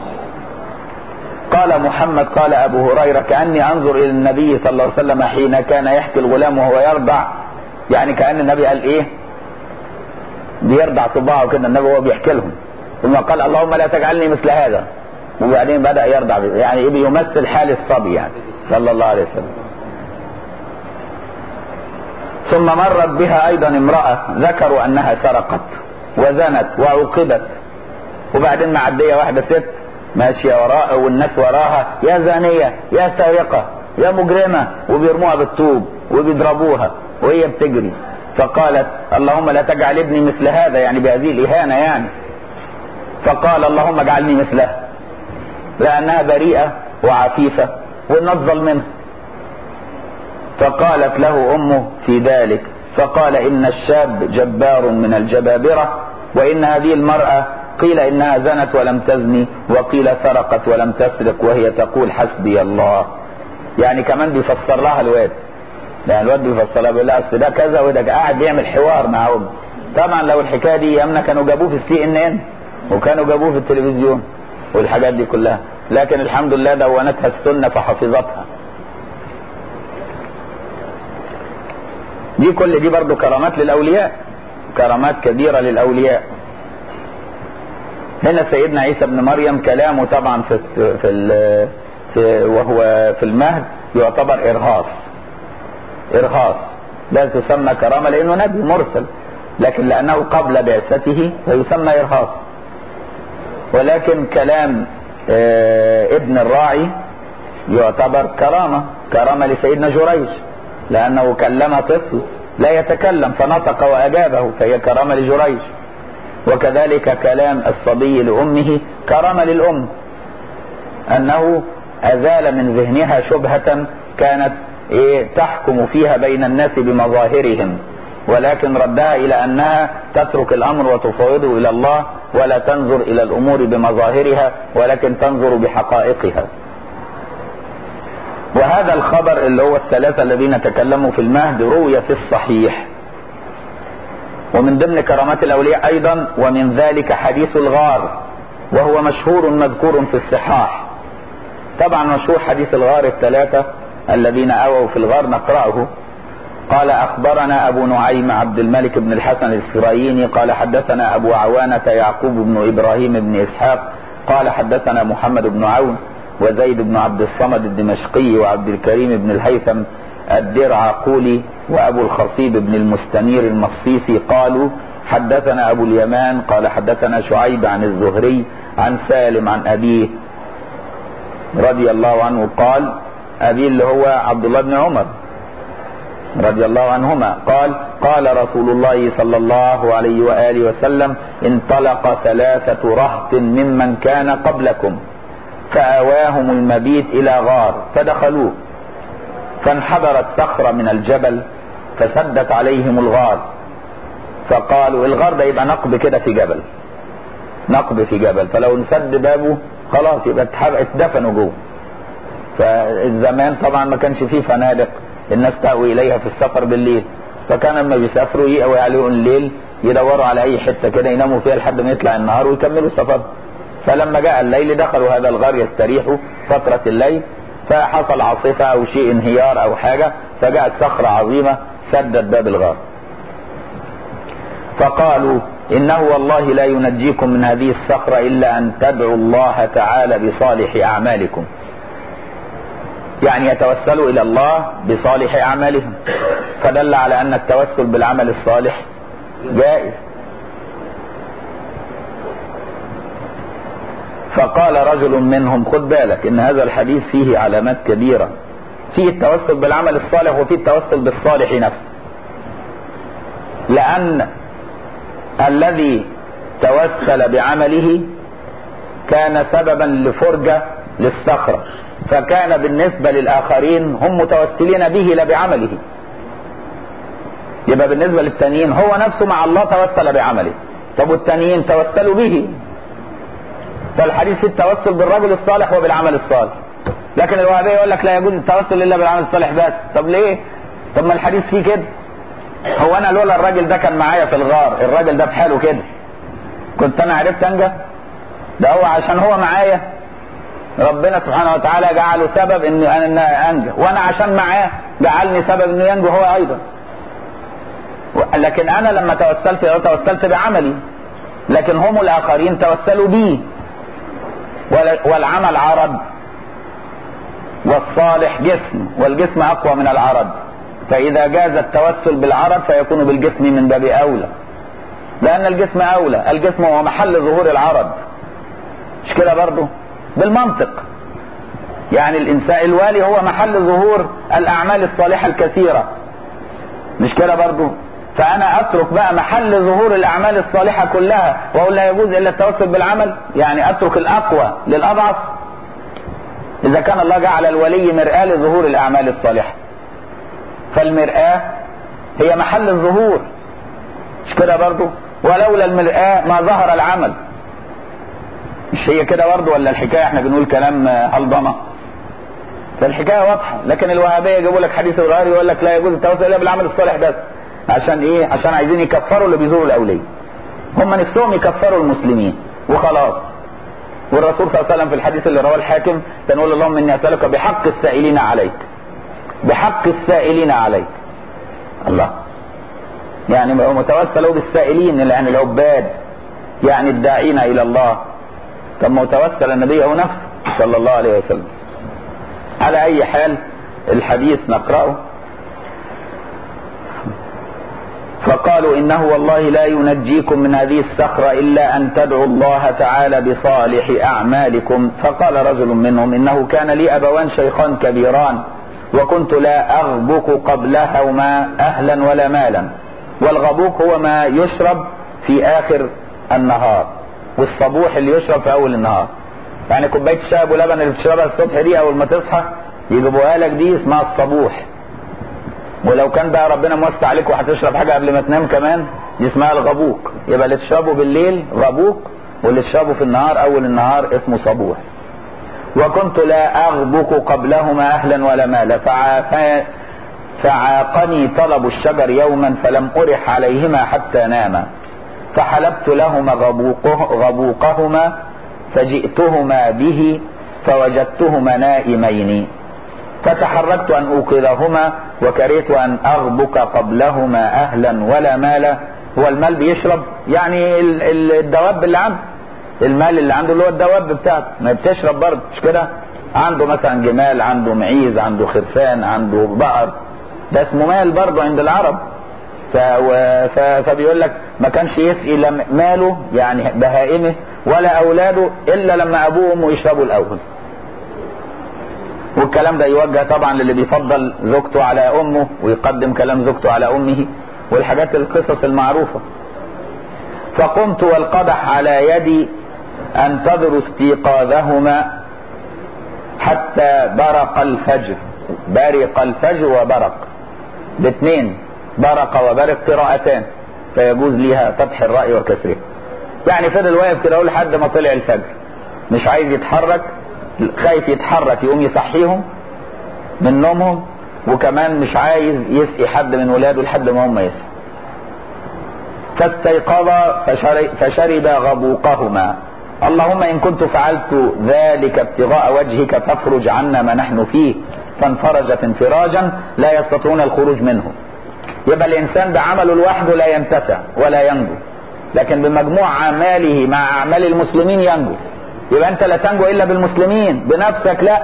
قال محمد قال ابو هريرة كأني انظر الى النبي صلى الله عليه وسلم حين كان يحكي الغلام وهو يرضع يعني كأن النبي قال ايه بيرضع صباعه كده النبي وهو بيحكي لهم ثم قال اللهم لا تجعلني مثل هذا وبعدين بدأ يرضع يعني ايه بيمثل حال الصبي يعني صلى الله عليه وسلم ثم مرت بها ايضا امرأة ذكروا انها سرقت وزنت وعوقبت وبعدين معدية واحدة ست ماشية وراء والناس وراها يا زانية يا سارقة يا مجرمة وبيرموها بالطوب وبيضربوها وهي بتجري فقالت اللهم لا تجعل ابني مثل هذا يعني بهذه الإهانة يعني فقال اللهم اجعلني مثلها لأنها بريئة وعفيفة والناس ظلمنها فقالت له أمه في ذلك فقال إن الشاب جبار من الجبابرة وإن هذه المرأة قيل إنها زنت ولم تزني وقيل سرقت ولم تسرق وهي تقول حسبي الله يعني كمان بيفسر لها الواد يعني الواد بيفسر لها بيقول لها اصل ده كذا وده قاعد بيعمل حوار مع امه طبعا لو الحكايه دي يامنا كانوا جابوه في السي ان ان وكانوا جابوه في التلفزيون والحاجات دي كلها لكن الحمد لله دونتها السنه فحفظتها دي كل دي برضو كرامات للاولياء كرامات كبيره للاولياء هنا سيدنا عيسى بن مريم كلامه طبعا في في, ال في وهو في المهد يعتبر ارهاص ارهاص لا تسمى كرامه لانه نبي مرسل لكن لانه قبل بعثته فيسمى ارهاص ولكن كلام ابن الراعي يعتبر كرامه كرامه لسيدنا جريج لانه كلم طفل لا يتكلم فنطق واجابه فهي كرامه لجريج وكذلك كلام الصبي لأمه كرامة للأم أنه أزال من ذهنها شبهة كانت إيه تحكم فيها بين الناس بمظاهرهم ولكن ردها إلى أنها تترك الأمر وتفوضه إلى الله ولا تنظر إلى الأمور بمظاهرها ولكن تنظر بحقائقها وهذا الخبر اللي هو الثلاثة الذين تكلموا في المهد روي في الصحيح ومن ضمن كرامات الأولياء أيضا ومن ذلك حديث الغار وهو مشهور مذكور في الصحاح طبعا مشهور حديث الغار الثلاثة الذين أووا في الغار نقرأه قال أخبرنا أبو نعيم عبد الملك بن الحسن الإسرائيلي قال حدثنا أبو عوانة يعقوب بن إبراهيم بن إسحاق قال حدثنا محمد بن عون وزيد بن عبد الصمد الدمشقي وعبد الكريم بن الهيثم الدرعقولي وابو الخصيب بن المستنير المصيصي قالوا حدثنا ابو اليمان قال حدثنا شعيب عن الزهري عن سالم عن ابيه رضي الله عنه قال ابي اللي هو عبد الله بن عمر رضي الله عنهما قال قال رسول الله صلى الله عليه وآله وسلم انطلق ثلاثة رهط ممن كان قبلكم فآواهم المبيت إلى غار فدخلوه فانحدرت صخرة من الجبل فسدت عليهم الغار فقالوا الغار ده يبقى نقب كده في جبل نقب في جبل فلو انسد بابه خلاص يبقى اتدفنوا جوه فالزمان طبعا ما كانش فيه فنادق الناس تأوي إليها في السفر بالليل فكان لما بيسافروا يقوي عليهم الليل يدوروا على أي حتة كده يناموا فيها لحد ما يطلع النهار ويكملوا السفر فلما جاء الليل دخلوا هذا الغار يستريحوا فترة الليل فحصل عاصفة أو شيء انهيار أو حاجة فجاءت صخرة عظيمة سدت باب الغار فقالوا إنه والله لا ينجيكم من هذه الصخرة إلا أن تدعوا الله تعالى بصالح أعمالكم يعني يتوسلوا إلى الله بصالح أعمالهم فدل على أن التوسل بالعمل الصالح جائز فقال رجل منهم خد بالك ان هذا الحديث فيه علامات كبيرة فيه التوسل بالعمل الصالح وفيه التوسل بالصالح نفسه لان الذي توسل بعمله كان سببا لفرجة للصخرة فكان بالنسبة للآخرين هم متوسلين به لا بعمله يبقى بالنسبة للتانيين هو نفسه مع الله توسل بعمله طب والتانيين توسلوا به فالحديث في التوسل بالرجل الصالح وبالعمل الصالح لكن الوهابية يقول لك لا يجوز التوسل الا بالعمل الصالح بس طب ليه طب ما الحديث فيه كده هو انا لولا الراجل ده كان معايا في الغار الراجل ده بحاله كده كنت انا عرفت انجح ده هو عشان هو معايا ربنا سبحانه وتعالى جعله سبب ان انا انجح وانا عشان معاه جعلني سبب انه ينجو هو ايضا لكن انا لما توسلت توسلت بعملي لكن هم الاخرين توسلوا بي والعمل عرض والصالح جسم والجسم اقوى من العرض فاذا جاز التوسل بالعرض فيكون بالجسم من باب اولى لان الجسم اولى الجسم هو محل ظهور العرض مش كده برضه بالمنطق يعني الانسان الوالي هو محل ظهور الاعمال الصالحه الكثيره مش كده برضه فانا اترك بقى محل ظهور الاعمال الصالحه كلها واقول لا يجوز الا التوسل بالعمل يعني اترك الاقوى للاضعف اذا كان الله جعل الولي مرآة لظهور الاعمال الصالحه فالمرآة هي محل الظهور مش كده برضو ولولا المرآة ما ظهر العمل مش هي كده برضو ولا الحكاية احنا بنقول كلام هلضمة فالحكاية واضحة لكن الوهابية يجيبوا لك حديث الغار يقول لك لا يجوز التوسل الا بالعمل الصالح بس عشان ايه عشان عايزين يكفروا اللي بيزوروا الاولياء هم نفسهم يكفروا المسلمين وخلاص والرسول صلى الله عليه وسلم في الحديث اللي رواه الحاكم كان يقول اللهم اني اسالك بحق السائلين عليك بحق السائلين عليك الله يعني متوسل بالسائلين يعني العباد يعني الداعين الى الله طب ما توسل النبي هو نفسه صلى الله عليه وسلم على اي حال الحديث نقرأه فقالوا انه والله لا ينجيكم من هذه الصخرة الا ان تدعوا الله تعالى بصالح اعمالكم فقال رجل منهم انه كان لي ابوان شيخان كبيران وكنت لا اغبك قبلهما اهلا ولا مالا والغبوك هو ما يشرب في اخر النهار والصبوح اللي يشرب في اول النهار يعني كوبايه الشاي ابو لبن اللي بتشربها الصبح دي اول ما تصحى يجيبوها لك دي اسمها الصبوح ولو كان بقى ربنا موسع عليك وهتشرب حاجه قبل ما تنام كمان دي اسمها الغبوك يبقى اللي تشربه بالليل غبوك واللي تشربه في النهار اول النهار اسمه صبوح وكنت لا اغبك قبلهما اهلا ولا مالا فعافا فعاقني طلب الشجر يوما فلم ارح عليهما حتى ناما فحلبت لهما غبوقه غبوقهما فجئتهما به فوجدتهما نائمين فتحركت ان اوقظهما وكرهت ان اغبك قبلهما اهلا ولا مالا هو المال بيشرب يعني الدواب اللي عنده المال اللي عنده اللي هو الدواب بتاعته ما بتشرب برضه مش كده عنده مثلا جمال عنده معيز عنده خرفان عنده بقر ده اسمه مال برضه عند العرب ف... ف... فبيقول لك ما كانش يسقي ماله يعني بهائمه ولا اولاده الا لما ابوه وامه يشربوا الاول والكلام ده يوجه طبعا للي بيفضل زوجته على امه ويقدم كلام زوجته على امه والحاجات القصص المعروفة فقمت والقدح على يدي انتظر استيقاظهما حتى برق الفجر برق الفجر وبرق الاثنين برق وبرق قراءتان فيجوز ليها فتح الراء وكسره يعني فضل واقف كده اقول لحد ما طلع الفجر مش عايز يتحرك خايف يتحرك يقوم يصحيهم من نومهم وكمان مش عايز يسقي حد من ولاده لحد ما هم يسقوا فاستيقظ فشرب, فشرب غبوقهما اللهم ان كنت فعلت ذلك ابتغاء وجهك فافرج عنا ما نحن فيه فانفرجت انفراجا لا يستطيعون الخروج منه يبقى الانسان بعمله لوحده لا ينتفع ولا ينجو لكن بمجموع اعماله مع اعمال المسلمين ينجو يبقى انت لا تنجو الا بالمسلمين بنفسك لا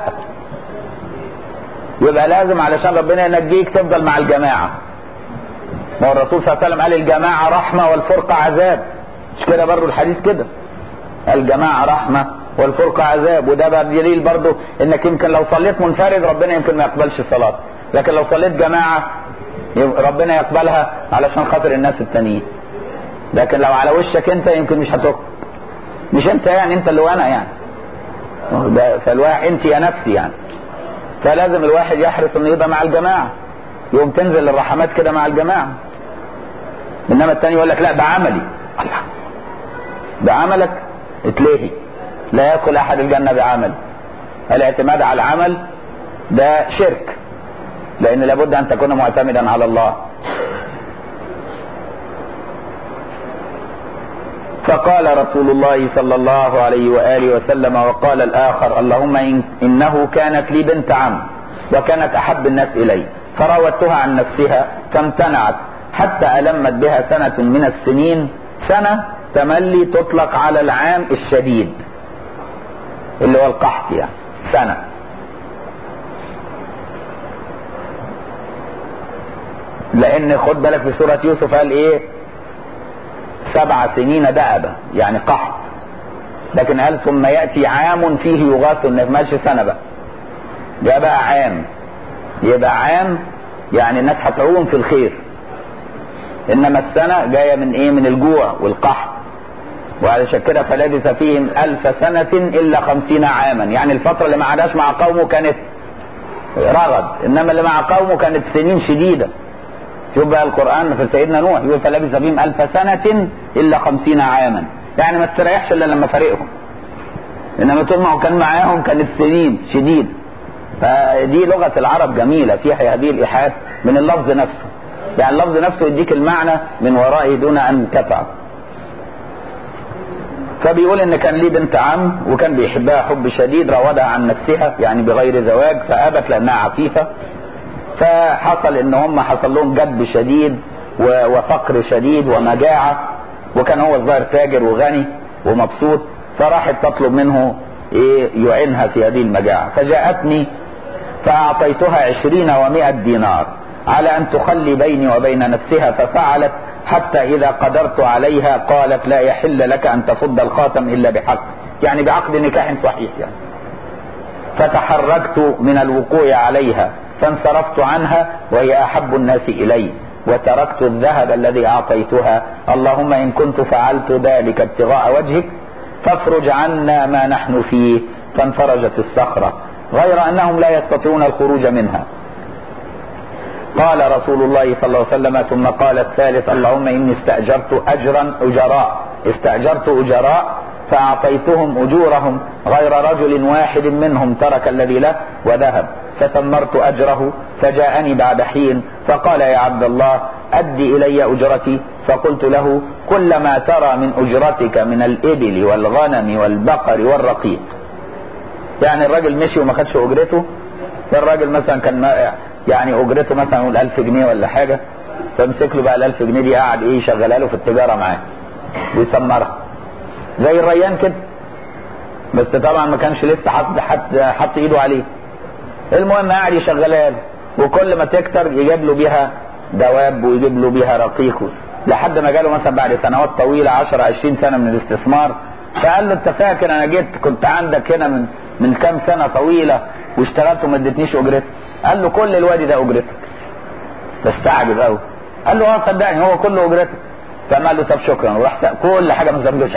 يبقى لازم علشان ربنا ينجيك تفضل مع الجماعه ما هو الرسول صلى الله عليه وسلم قال الجماعه رحمه والفرقه عذاب مش كده برضه الحديث كده الجماعه رحمه والفرقه عذاب وده بقى دليل برضه انك يمكن لو صليت منفرد ربنا يمكن ما يقبلش الصلاه لكن لو صليت جماعه ربنا يقبلها علشان خاطر الناس التانيين لكن لو على وشك انت يمكن مش هتقبل مش انت يعني انت اللي وانا يعني فالواحد انت يا نفسي يعني فلازم الواحد يحرص انه يبقى مع الجماعه يقوم تنزل الرحمات كده مع الجماعه انما التاني يقول لك لا ده عملي الله ده عملك اتلهي لا يدخل احد الجنه بعمل الاعتماد على العمل ده شرك لان لابد ان تكون معتمدا على الله فقال رسول الله صلى الله عليه وآله وسلم وقال الآخر اللهم إن إنه كانت لي بنت عم وكانت أحب الناس إلي فراودتها عن نفسها فامتنعت حتى ألمت بها سنة من السنين سنة تملي تطلق على العام الشديد اللي هو القحط يعني سنة لأن خد بالك في سورة يوسف قال إيه سبع سنين دأبة يعني قحط لكن قال ثم يأتي عام فيه يغاث الناس ماشي سنة بقى ده بقى عام يبقى عام يعني الناس هتعوم في الخير انما السنة جاية من ايه من الجوع والقحط وعلشان كده فلبث فيهم ألف سنة إلا خمسين عاما يعني الفترة اللي ما عاداش مع قومه كانت رغد إنما اللي مع قومه كانت سنين شديدة شوف بقى القرآن في سيدنا نوح يقول فلبث فيهم ألف سنة إلا خمسين عاما يعني ما استريحش إلا لما فارقهم إنما طول ما هو كان معاهم كانت سنين شديد فدي لغة العرب جميلة فيها هذه الإيحاءات من اللفظ نفسه يعني اللفظ نفسه يديك المعنى من ورائه دون أن تفعل فبيقول ان كان ليه بنت عم وكان بيحبها حب شديد راودها عن نفسها يعني بغير زواج فابت لانها عفيفه فحصل ان هم حصل لهم جدب شديد وفقر شديد ومجاعه وكان هو الظاهر تاجر وغني ومبسوط فراحت تطلب منه ايه يعينها في هذه المجاعه فجاءتني فاعطيتها عشرين ومائة دينار على ان تخلي بيني وبين نفسها ففعلت حتى إذا قدرت عليها قالت لا يحل لك أن تفض الخاتم إلا بحق يعني بعقد نكاح صحيح يعني فتحركت من الوقوع عليها فانصرفت عنها وهي أحب الناس إلي وتركت الذهب الذي أعطيتها اللهم إن كنت فعلت ذلك ابتغاء وجهك فافرج عنا ما نحن فيه فانفرجت الصخرة غير أنهم لا يستطيعون الخروج منها قال رسول الله صلى الله عليه وسلم ثم قال الثالث اللهم إني استأجرت أجرا أجراء استأجرت أجراء فأعطيتهم أجورهم غير رجل واحد منهم ترك الذي له وذهب فثمرت أجره فجاءني بعد حين فقال يا عبد الله أدي إلي أجرتي فقلت له كل ما ترى من أجرتك من الإبل والغنم والبقر والرقيق يعني الراجل مشي وما خدش أجرته فالراجل مثلا كان يعني اجرته مثلا نقول 1000 جنيه ولا حاجه فامسك له بقى ال 1000 جنيه دي قاعد ايه يشغلها له في التجاره معاه ويسمرها زي الريان كده بس طبعا ما كانش لسه حط حط حط ايده عليه المهم قاعد يشغلها له وكل ما تكتر يجيب له بيها دواب ويجيب له بيها رقيق لحد ما جاله مثلا بعد سنوات طويله 10 20 سنه من الاستثمار فقال له انت فاكر انا جيت كنت عندك هنا من من كام سنه طويله واشتغلت وما اديتنيش اجرتك قال له كل الوادي ده اجرتك فاستعجب قوي قال له اه صدقني هو كله اجرتك فقام قال له طب شكرا وراح سأل كل حاجه ما سابلوش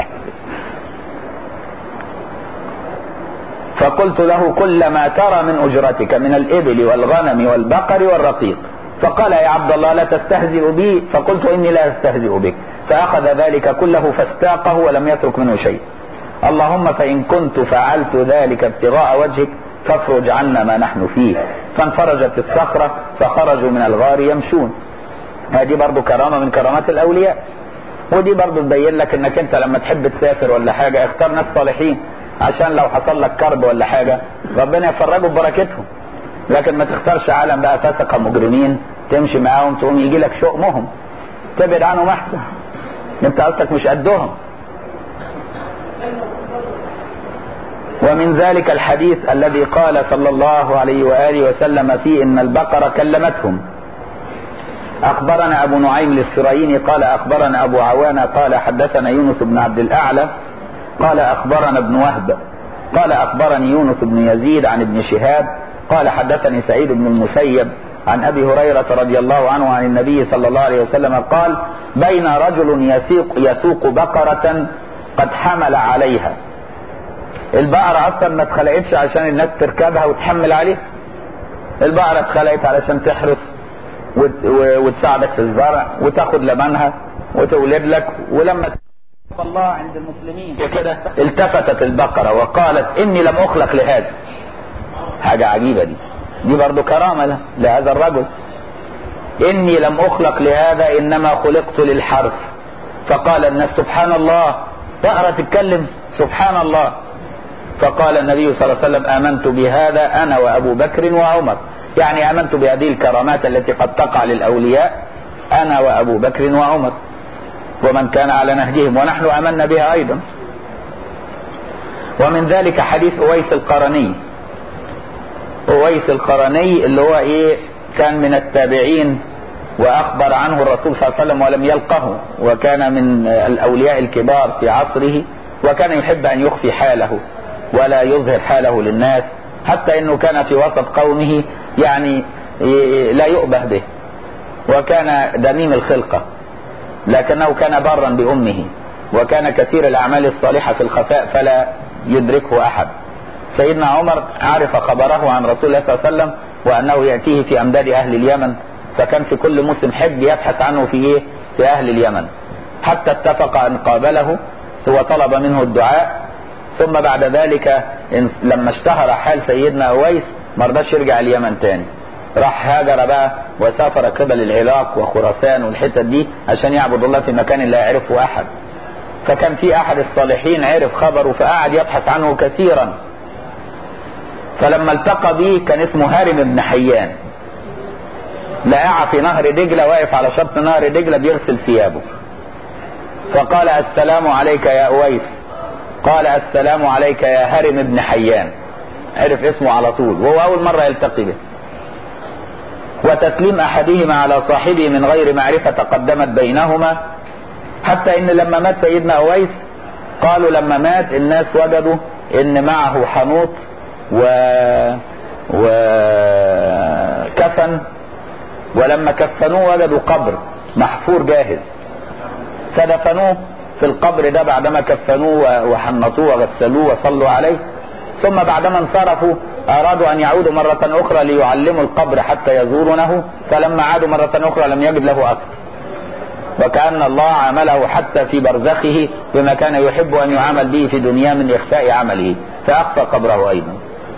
فقلت له كل ما ترى من اجرتك من الابل والغنم والبقر والرقيق فقال يا عبد الله لا تستهزئ بي فقلت اني لا استهزئ بك فاخذ ذلك كله فاستاقه ولم يترك منه شيء اللهم فان كنت فعلت ذلك ابتغاء وجهك فافرج عنا ما نحن فيه فانفرجت الصخرة فخرجوا من الغار يمشون هذه برضو كرامة من كرامات الأولياء ودي برضو تبين لك انك انت لما تحب تسافر ولا حاجة اختار ناس صالحين عشان لو حصل لك كرب ولا حاجة ربنا يفرجوا ببركتهم لكن ما تختارش عالم بقى فسقة مجرمين تمشي معاهم تقوم يجي لك شؤمهم تبعد عنهم احسن انت قصدك مش قدهم ومن ذلك الحديث الذي قال صلى الله عليه وآله وسلم فيه إن البقرة كلمتهم أخبرنا أبو نعيم الإسرائيلي قال أخبرنا أبو عوانة قال حدثنا يونس بن عبد الأعلى قال أخبرنا ابن وهب قال أخبرني يونس بن يزيد عن ابن شهاب قال حدثني سعيد بن المسيب عن أبي هريرة رضي الله عنه عن النبي صلى الله عليه وسلم قال بين رجل يسوق, يسوق بقرة قد حمل عليها البقرة أصلا ما اتخلقتش عشان الناس تركبها وتحمل عليها البقرة اتخلقت علشان تحرس وتساعدك في الزرع وتاخد لبنها وتولد لك ولما الله عند المسلمين وكده التفتت البقرة وقالت إني لم أخلق لهذا حاجة عجيبة دي دي برضو كرامة لهذا الرجل إني لم أخلق لهذا إنما خلقت للحرث فقال الناس سبحان الله بقرة تتكلم سبحان الله فقال النبي صلى الله عليه وسلم آمنت بهذا أنا وأبو بكر وعمر يعني آمنت بهذه الكرامات التي قد تقع للأولياء أنا وأبو بكر وعمر ومن كان على نهجهم ونحن آمنا بها أيضا ومن ذلك حديث أويس القرني أويس القرني اللي هو إيه كان من التابعين وأخبر عنه الرسول صلى الله عليه وسلم ولم يلقه وكان من الأولياء الكبار في عصره وكان يحب أن يخفي حاله ولا يظهر حاله للناس حتى انه كان في وسط قومه يعني لا يؤبه به وكان دميم الخلقة لكنه كان برا بأمه وكان كثير الأعمال الصالحة في الخفاء فلا يدركه أحد سيدنا عمر عرف خبره عن رسول الله صلى الله عليه وسلم وأنه يأتيه في أمداد أهل اليمن فكان في كل موسم حج يبحث عنه في إيه في أهل اليمن حتى اتفق أن قابله وطلب منه الدعاء ثم بعد ذلك لما اشتهر حال سيدنا اويس ما رضاش يرجع اليمن تاني راح هاجر بقى وسافر قبل العراق وخراسان والحتت دي عشان يعبد الله في مكان لا يعرفه احد فكان في احد الصالحين عرف خبره فقعد يبحث عنه كثيرا فلما التقى به كان اسمه هارم بن حيان لقى في نهر دجلة واقف على شط نهر دجلة بيغسل ثيابه فقال السلام عليك يا اويس قال السلام عليك يا هرم بن حيان عرف اسمه على طول وهو أول مرة يلتقي به وتسليم أحدهما على صاحبه من غير معرفة تقدمت بينهما حتى إن لما مات سيدنا أويس قالوا لما مات الناس وجدوا إن معه حنوط و وكفن ولما كفنوه وجدوا قبر محفور جاهز فدفنوه في القبر ده بعدما كفنوه وحنطوه وغسلوه وصلوا عليه ثم بعدما انصرفوا أرادوا أن يعودوا مرة أخرى ليعلموا القبر حتى يزورونه فلما عادوا مرة أخرى لم يجد له أثر وكأن الله عامله حتى في برزخه بما كان يحب أن يعامل به في دنيا من إخفاء عمله فأخفى قبره أيضا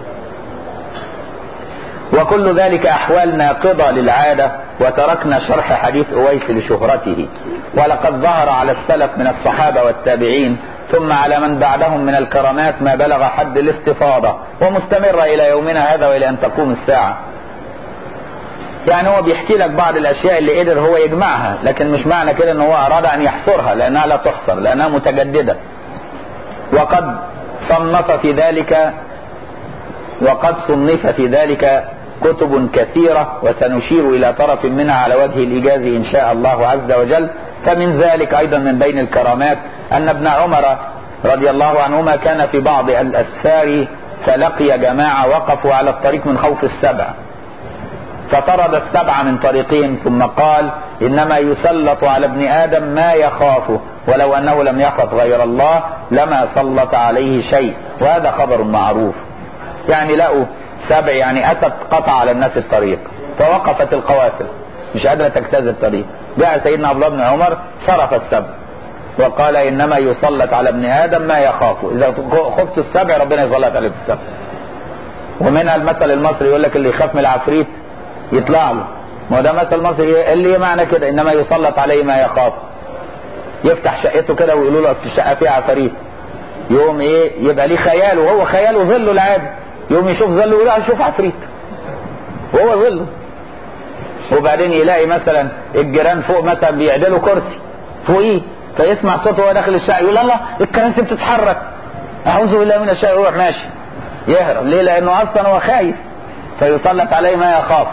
وكل ذلك أحوال ناقضة للعادة وتركنا شرح حديث أويس لشهرته ولقد ظهر على السلف من الصحابة والتابعين ثم على من بعدهم من الكرامات ما بلغ حد الاستفاضة ومستمرة إلى يومنا هذا وإلى أن تقوم الساعة يعني هو بيحكي لك بعض الأشياء اللي قدر هو يجمعها لكن مش معنى كده أنه هو أراد أن يحصرها لأنها لا تحصر لأنها متجددة وقد صنف في ذلك وقد صنف في ذلك كتب كثيرة وسنشير إلى طرف منها على وجه الإيجاز إن شاء الله عز وجل فمن ذلك أيضا من بين الكرامات أن ابن عمر رضي الله عنهما كان في بعض الأسفار فلقي جماعة وقفوا على الطريق من خوف السبع فطرد السبع من طريقهم ثم قال إنما يسلط على ابن آدم ما يخافه ولو أنه لم يخف غير الله لما سلط عليه شيء وهذا خبر معروف يعني لقوا سبع يعني أسد قطع على الناس الطريق فوقفت القوافل مش قادرة تجتاز الطريق جاء سيدنا عبد الله بن عمر صرف السبع وقال إنما يسلط على ابن آدم ما يخافه إذا خفت السبع ربنا يسلط عليك السبع ومنها المثل المصري يقول لك اللي يخاف من العفريت يطلع له ما ده مثل مصري اللي معنى كده انما يسلط عليه ما يخاف يفتح شقته كده ويقولوا له اصل الشقه فيها عفاريت يقوم ايه يبقى ليه خيال وهو خياله ظله العادي يقوم يشوف ظله يقول هشوف عفريت وهو ظله وبعدين يلاقي مثلا الجيران فوق مثلا بيعدلوا كرسي فوقيه فيسمع صوته وهو داخل الشقه يقول الله الكراسي بتتحرك اعوذ بالله من الشيطان يروح ماشي يهرب ليه لانه اصلا هو خايف فيسلط عليه ما يخاف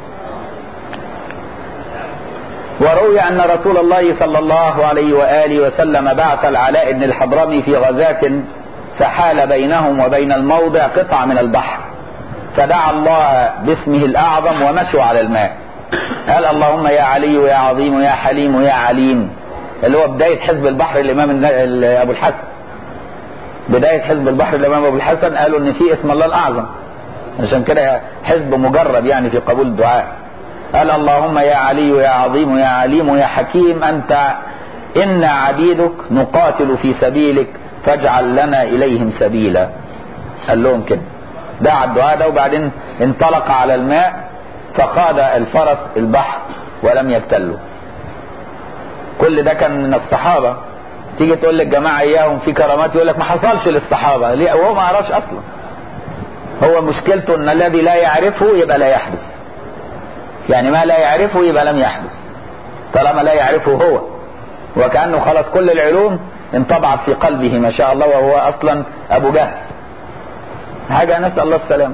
وروي أن رسول الله صلى الله عليه وآله وسلم بعث العلاء بن الحضرمي في غزاة فحال بينهم وبين الموضع قطعة من البحر فدعا الله باسمه الأعظم ومشوا على الماء قال اللهم يا علي يا عظيم يا حليم يا عليم اللي هو بداية حزب البحر الإمام أبو الحسن بداية حزب البحر الإمام أبو الحسن قالوا إن في اسم الله الأعظم عشان كده حزب مجرب يعني في قبول الدعاء قال اللهم يا علي يا عظيم يا عليم يا حكيم أنت إنا عبيدك نقاتل في سبيلك فاجعل لنا إليهم سبيلا قال لهم كده دعا الدعاء ده وبعدين انطلق على الماء فقاد الفرس البحر ولم يبتله كل ده كان من الصحابة تيجي تقول للجماعة إياهم في كرامات يقول لك ما حصلش للصحابة ليه وهو ما عرفش أصلا هو مشكلته ان الذي لا يعرفه يبقى لا يحدث يعني ما لا يعرفه يبقى لم يحدث طالما لا يعرفه هو وكأنه خلاص كل العلوم انطبعت في قلبه ما شاء الله وهو اصلا ابو جهل حاجة نسأل الله السلامة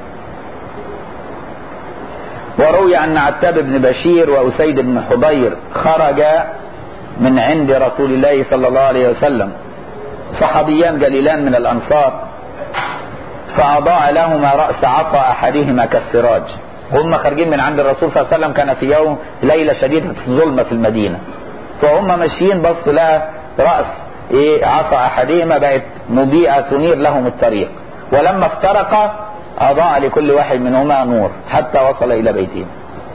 وروي أن عتاب بن بشير وأسيد بن حضير خرجا من عند رسول الله صلى الله عليه وسلم صحابيان جليلان من الأنصار فأضاع لهما رأس عصا أحدهما كالسراج هم خارجين من عند الرسول صلى الله عليه وسلم كان في يوم ليلة شديدة الظلمة في المدينة فهم ماشيين بصوا لها رأس إيه عصا أحدهما بقت مضيئة تنير لهم الطريق ولما افترقا أضاء لكل واحد منهما نور حتى وصل إلى بيتهم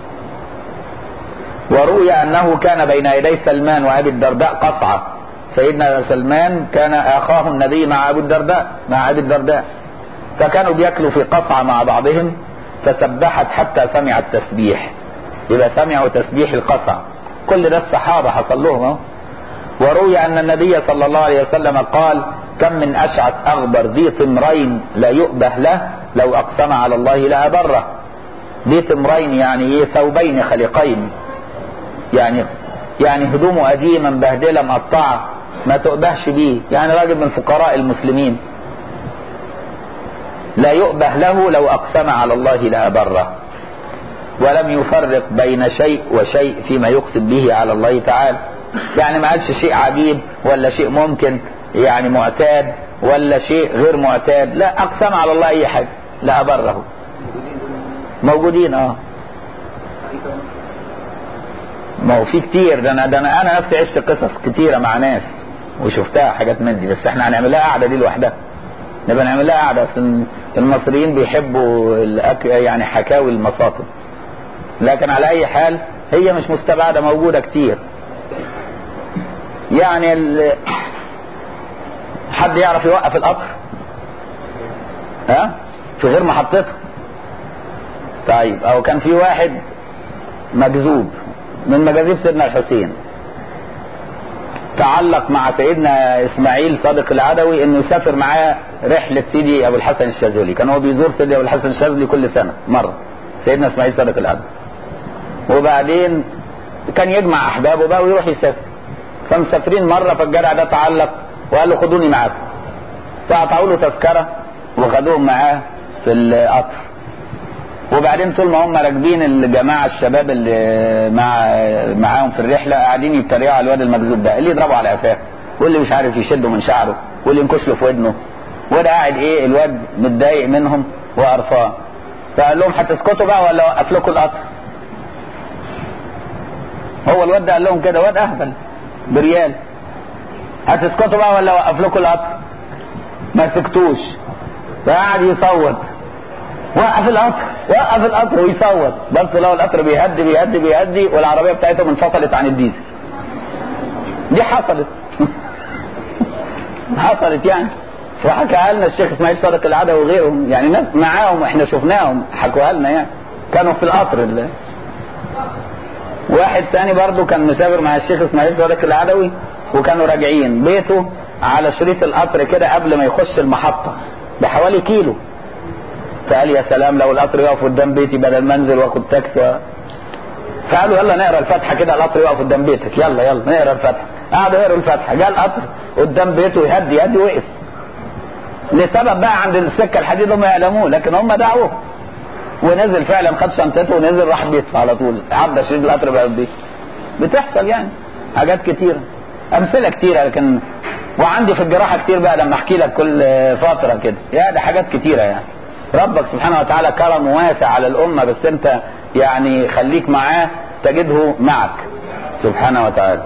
وروي أنه كان بين يدي سلمان وأبي الدرداء قصعة سيدنا سلمان كان أخاه النبي مع أبو الدرداء مع أبي الدرداء فكانوا بياكلوا في قصعة مع بعضهم فسبحت حتى سمع التسبيح يبقى سمعوا تسبيح القصع كل ده الصحابة حصل لهم اهو وروي أن النبي صلى الله عليه وسلم قال كم من أشعث أغبر ذي طمرين لا يؤبه له لو أقسم على الله لأبره ذي طمرين يعني إيه ثوبين خلقين يعني يعني هدومه قديمة مبهدلة مقطعة ما تؤبهش بيه يعني راجل من فقراء المسلمين لا يؤبه له لو أقسم على الله لأبره ولم يفرق بين شيء وشيء فيما يقسم به على الله تعالى يعني ما قالش شيء عجيب ولا شيء ممكن يعني معتاد ولا شيء غير معتاد لا أقسم على الله أي حاجة لأبره موجودين اه ما هو في كتير ده انا ده انا انا نفسي عشت قصص كتيره مع ناس وشفتها حاجات من دي بس احنا هنعمل لها قعده دي لوحدها نبقى نعمل لها قعده اصل المصريين بيحبوا الأك... يعني حكاوي المصاطب لكن على اي حال هي مش مستبعده موجوده كتير يعني ال... حد يعرف يوقف القطر ها في غير محطته طيب او كان في واحد مجذوب من مجاذيب سيدنا الحسين تعلق مع سيدنا اسماعيل صادق العدوي انه يسافر معاه رحله سيدي ابو الحسن الشاذلي كان هو بيزور سيدي ابو الحسن الشاذلي كل سنه مره سيدنا اسماعيل صادق العدوي وبعدين كان يجمع احبابه بقى ويروح يسافر فمسافرين مره فالجدع ده تعلق وقال له خدوني معاكم فقطعوا له تذكره وخدوهم معاه في القطر وبعدين طول ما هم راكبين الجماعه الشباب اللي مع معاهم في الرحله قاعدين يتريقوا على الواد المجذوب ده اللي يضربه على قفاه واللي مش عارف يشده من شعره واللي ينكش له في ودنه وده قاعد ايه الواد متضايق منهم وقرفان فقال لهم هتسكتوا بقى ولا اوقف لكم القطر هو الواد ده قال لهم كده واد اهبل بريال هتسكتوا بقى ولا اوقف لكم القطر ما سكتوش فقعد يصوت وقف القطر وقف القطر ويصوت بس لو القطر بيهدي بيهدي بيهدي والعربيه بتاعتهم انفصلت عن الديزل دي حصلت حصلت يعني وحكى لنا الشيخ اسماعيل صادق العدوي وغيرهم يعني ناس معاهم احنا شفناهم حكوها لنا يعني كانوا في القطر اللي. واحد تاني برضه كان مسافر مع الشيخ اسماعيل صادق العدوي وكانوا راجعين بيته على شريط القطر كده قبل ما يخش المحطة بحوالي كيلو فقال يا سلام لو القطر يقف قدام بيتي بدل ما انزل واخد تاكسي فقالوا يلا نقرا الفاتحه كده القطر يقف قدام بيتك يلا يلا نقرا الفاتحه قعدوا يقروا الفاتحه جاء القطر قدام بيته يهدي يهدي وقف لسبب بقى عند السكه الحديد هم يعلموه لكن هم دعوه ونزل فعلا خد شنطته ونزل راح بيته على طول عدى شريط القطر بقى بيه بتحصل يعني حاجات كتيره امثله كتيره لكن وعندي في الجراحه كتير بقى لما احكي لك كل فتره كده يا ده حاجات كتيره يعني ربك سبحانه وتعالى كرم واسع على الامه بس انت يعني خليك معاه تجده معك سبحانه وتعالى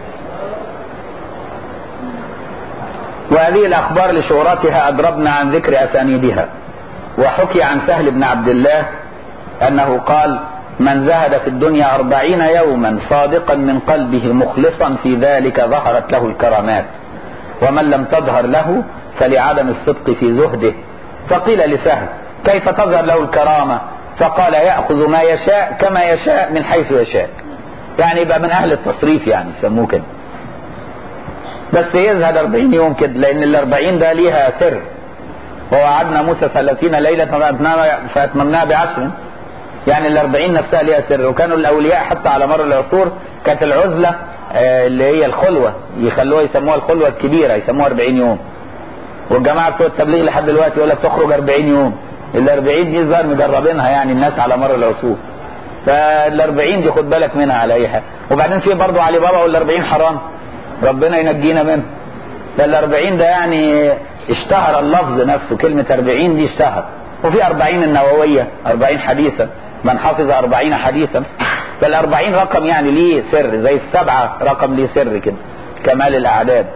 وهذه الأخبار لشهرتها أضربنا عن ذكر أسانيدها وحكي عن سهل بن عبد الله أنه قال من زهد في الدنيا أربعين يوما صادقا من قلبه مخلصا في ذلك ظهرت له الكرامات ومن لم تظهر له فلعدم الصدق في زهده فقيل لسهل كيف تظهر له الكرامة فقال يأخذ ما يشاء كما يشاء من حيث يشاء يعني يبقى من أهل التصريف يعني يسموه كده بس يزهد 40 يوم كده لأن ال 40 ده ليها سر ووعدنا موسى 30 ليلة فأتممناها بعشر يعني ال 40 نفسها ليها سر وكانوا الأولياء حتى على مر العصور كانت العزلة اللي هي الخلوة يخلوها يسموها الخلوة الكبيرة يسموها 40 يوم والجماعة بتوع التبليغ لحد دلوقتي يقول لك تخرج 40 يوم ال 40 دي ظهر مجربينها يعني الناس على مر العصور فال 40 دي خد بالك منها على اي حاجه وبعدين في برضه علي بابا وال 40 حرام ربنا ينجينا منه فال 40 ده يعني اشتهر اللفظ نفسه كلمة 40 دي اشتهر وفي 40 النووية 40 حديثا من حفظ 40 حديثا فال 40 رقم يعني ليه سر زي السبعة رقم ليه سر كده كمال الأعداد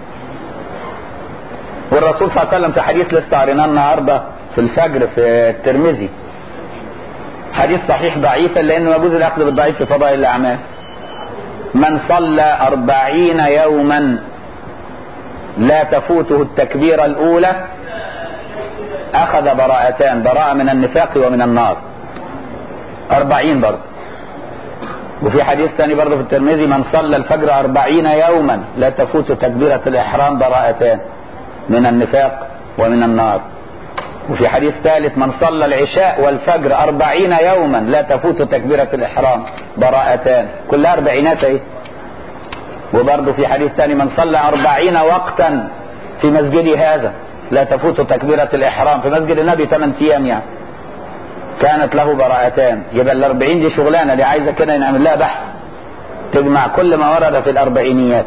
والرسول صلى الله عليه وسلم في حديث لسه قريناه النهارده في الفجر في الترمذي حديث صحيح ضعيفا لانه يجوز الاخذ بالضعيف في فضائل الاعمال من صلى أربعين يوما لا تفوته التكبيرة الأولى أخذ براءتان براءة من النفاق ومن النار أربعين برضه وفي حديث ثاني برضه في الترمذي من صلى الفجر أربعين يوما لا تفوت تكبيرة الإحرام براءتان من النفاق ومن النار وفي حديث ثالث من صلى العشاء والفجر أربعين يوما لا تفوت تكبيرة الإحرام براءتان كلها أربعينات اهي وبرضه في حديث ثاني من صلى أربعين وقتا في مسجدي هذا لا تفوت تكبيرة الإحرام في مسجد النبي 8 أيام يعني كانت له براءتان يبقى الأربعين دي شغلانة دي عايزة كده نعمل لها بحث تجمع كل ما ورد في الأربعينيات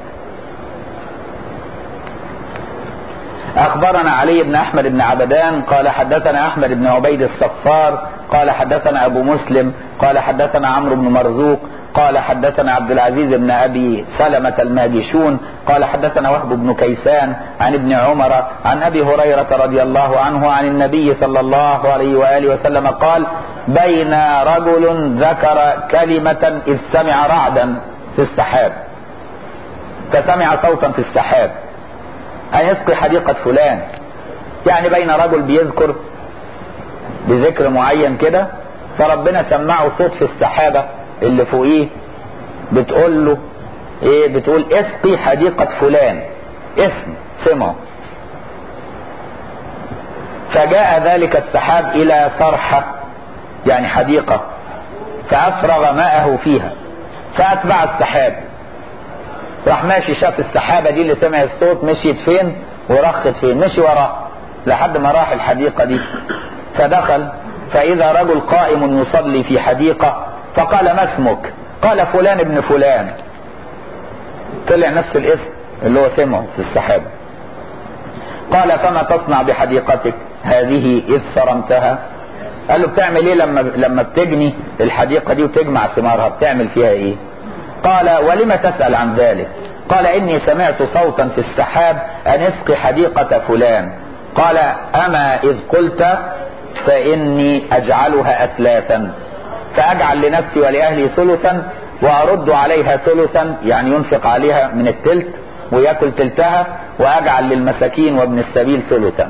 أخبرنا علي بن أحمد بن عبدان قال حدثنا أحمد بن عبيد الصفار قال حدثنا أبو مسلم قال حدثنا عمرو بن مرزوق قال حدثنا عبد العزيز بن أبي سلمة الماجشون قال حدثنا وهب بن كيسان عن ابن عمر عن أبي هريرة رضي الله عنه عن النبي صلى الله عليه وآله وسلم قال بين رجل ذكر كلمة إذ سمع رعدا في السحاب فسمع صوتا في السحاب أن يسقي حديقة فلان يعني بين رجل بيذكر بذكر معين كده فربنا سمعه صوت في السحابة اللي فوقيه بتقول له ايه بتقول اسقي حديقة فلان اسم سمعه فجاء ذلك السحاب الى صرحة يعني حديقة فافرغ ماءه فيها فاتبع السحاب راح ماشي شاف السحابة دي اللي سمع الصوت مشيت فين ورخت فين مشي وراه لحد ما راح الحديقة دي فدخل فإذا رجل قائم يصلي في حديقة فقال ما اسمك قال فلان ابن فلان طلع نفس الاسم اللي هو سمعه في السحابة قال فما تصنع بحديقتك هذه إذ صرمتها قال له بتعمل ايه لما لما بتجني الحديقة دي وتجمع ثمارها بتعمل فيها ايه قال ولم تسأل عن ذلك قال إني سمعت صوتا في السحاب أن اسق حديقة فلان قال أما إذ قلت فإني أجعلها أثلاثا فأجعل لنفسي ولأهلي ثلثا وأرد عليها ثلثا يعني ينفق عليها من التلت ويأكل تلتها وأجعل للمساكين وابن السبيل ثلثا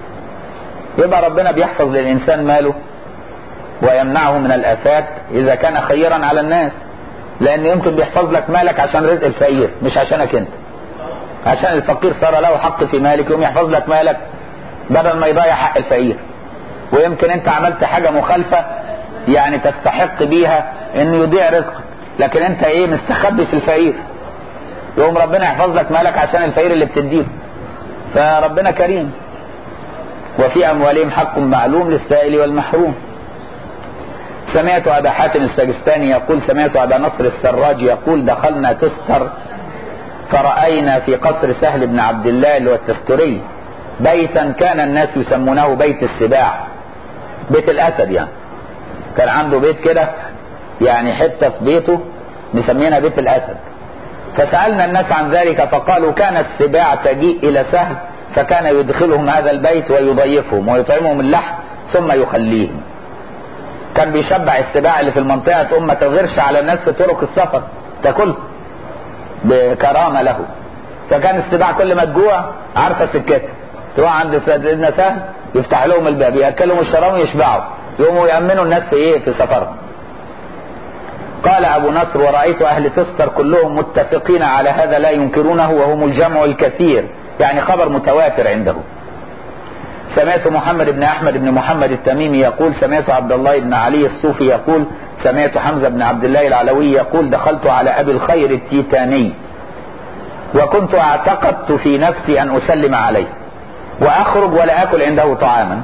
يبقى ربنا بيحفظ للإنسان ماله ويمنعه من الآفات إذا كان خيرا على الناس لأن يمكن بيحفظ لك مالك عشان رزق الفقير مش عشانك أنت عشان الفقير صار له حق في مالك يوم يحفظ لك مالك بدل ما يضيع حق الفقير ويمكن انت عملت حاجة مخالفة يعني تستحق بيها ان يضيع رزقك لكن انت ايه مستخبي في الفقير يقوم ربنا يحفظ لك مالك عشان الفقير اللي بتديه فربنا كريم وفي اموالهم حق معلوم للسائل والمحروم سمعت ابا حاتم السجستاني يقول سمعت ابا نصر السراج يقول دخلنا تستر فرأينا في قصر سهل بن عبد الله اللي هو التستري بيتا كان الناس يسمونه بيت السباع بيت الاسد يعني كان عنده بيت كده يعني حته في بيته مسمينها بيت الاسد فسالنا الناس عن ذلك فقالوا كان السباع تجيء الى سهل فكان يدخلهم هذا البيت ويضيفهم ويطعمهم اللحم ثم يخليهم كان بيشبع السباع اللي في المنطقه تقوم ما تغيرش على الناس في طرق السفر تاكله بكرامه له فكان السباع كل ما تجوع عارفه سكتها تروح عند سيدنا سهل يفتح لهم الباب ياكلهم الشراب ويشبعوا يقوموا يامنوا الناس في ايه في سفرهم قال ابو نصر ورايت اهل تستر كلهم متفقين على هذا لا ينكرونه وهم الجمع الكثير يعني خبر متواتر عنده سمعت محمد بن احمد بن محمد التميمي يقول سمعت عبد الله بن علي الصوفي يقول سمعت حمزه بن عبد الله العلوي يقول دخلت على ابي الخير التيتاني وكنت اعتقدت في نفسي ان اسلم عليه واخرج ولا اكل عنده طعاما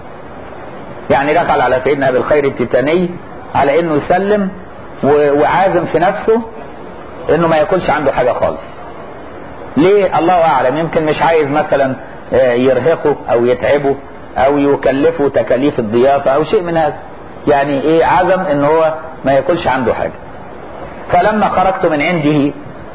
يعني دخل على سيدنا ابي الخير التيتاني على انه يسلم وعازم في نفسه انه ما ياكلش عنده حاجه خالص ليه الله اعلم يمكن مش عايز مثلا يرهقه او يتعبه او يكلفه تكاليف الضيافه او شيء من هذا يعني ايه عزم ان هو ما ياكلش عنده حاجه فلما خرجت من عنده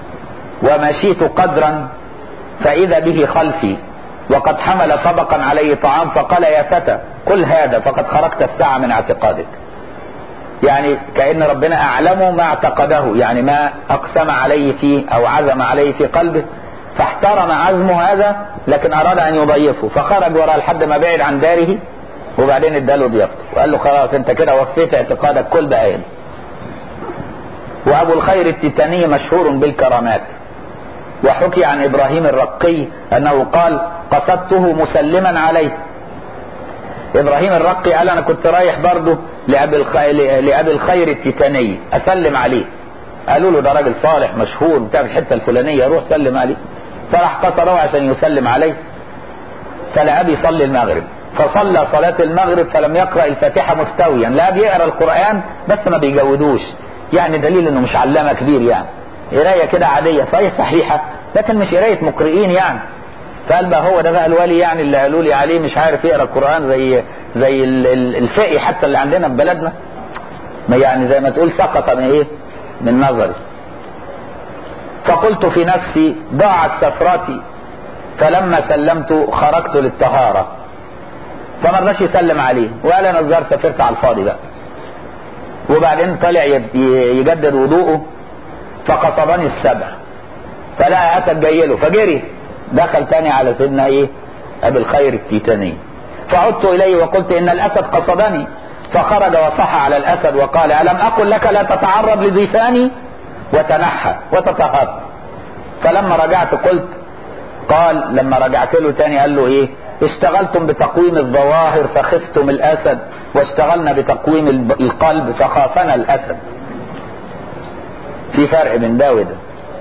ومشيت قدرا فاذا به خلفي وقد حمل طبقا عليه طعام فقال يا فتى كل هذا فقد خرجت الساعة من اعتقادك يعني كأن ربنا أعلمه ما اعتقده يعني ما أقسم عليه فيه أو عزم عليه في قلبه فاحترم عزمه هذا لكن أراد أن يضيفه فخرج وراء لحد ما بعد عن داره وبعدين اداله ضيافته وقال له خلاص انت كده وفيت اعتقادك كل بقى وابو الخير التيتاني مشهور بالكرامات وحكي عن ابراهيم الرقي انه قال قصدته مسلما عليه ابراهيم الرقي قال انا كنت رايح برضه لابي الخير لابي الخير التيتاني اسلم عليه قالوا له ده راجل صالح مشهور بتاع الحته الفلانيه روح سلم عليه فراح قصره عشان يسلم عليه فلقاه بيصلي المغرب فصلى صلاة المغرب فلم يقرأ الفاتحة مستويا لا بيقرأ القرآن بس ما بيجودوش يعني دليل انه مش علامة كبير يعني قراية كده عادية صحيح صحيحة لكن مش قراية مقرئين يعني فقال بقى هو ده بقى الولي يعني اللي قالوا لي عليه مش عارف يقرا القرآن زي زي الفقي حتى اللي عندنا في بلدنا ما يعني زي ما تقول سقط من ايه؟ من نظري فقلت في نفسي ضاعت سفرتي فلما سلمت خرجت للطهارة فما رضاش يسلم عليه وقال انا الظاهر سافرت على الفاضي بقى وبعدين طلع يجدد وضوءه فقصدني السبع فلقى اسد جاي له فجري دخل تاني على سيدنا ايه ابي الخير التيتاني فعدت اليه وقلت ان الاسد قصدني فخرج وصح على الاسد وقال الم اقل لك لا تتعرض لضيفاني وتنحى وتطهرت فلما رجعت قلت قال لما رجعت له تاني قال له ايه اشتغلتم بتقويم الظواهر فخفتم الاسد واشتغلنا بتقويم القلب فخافنا الاسد في فرق بين ده وده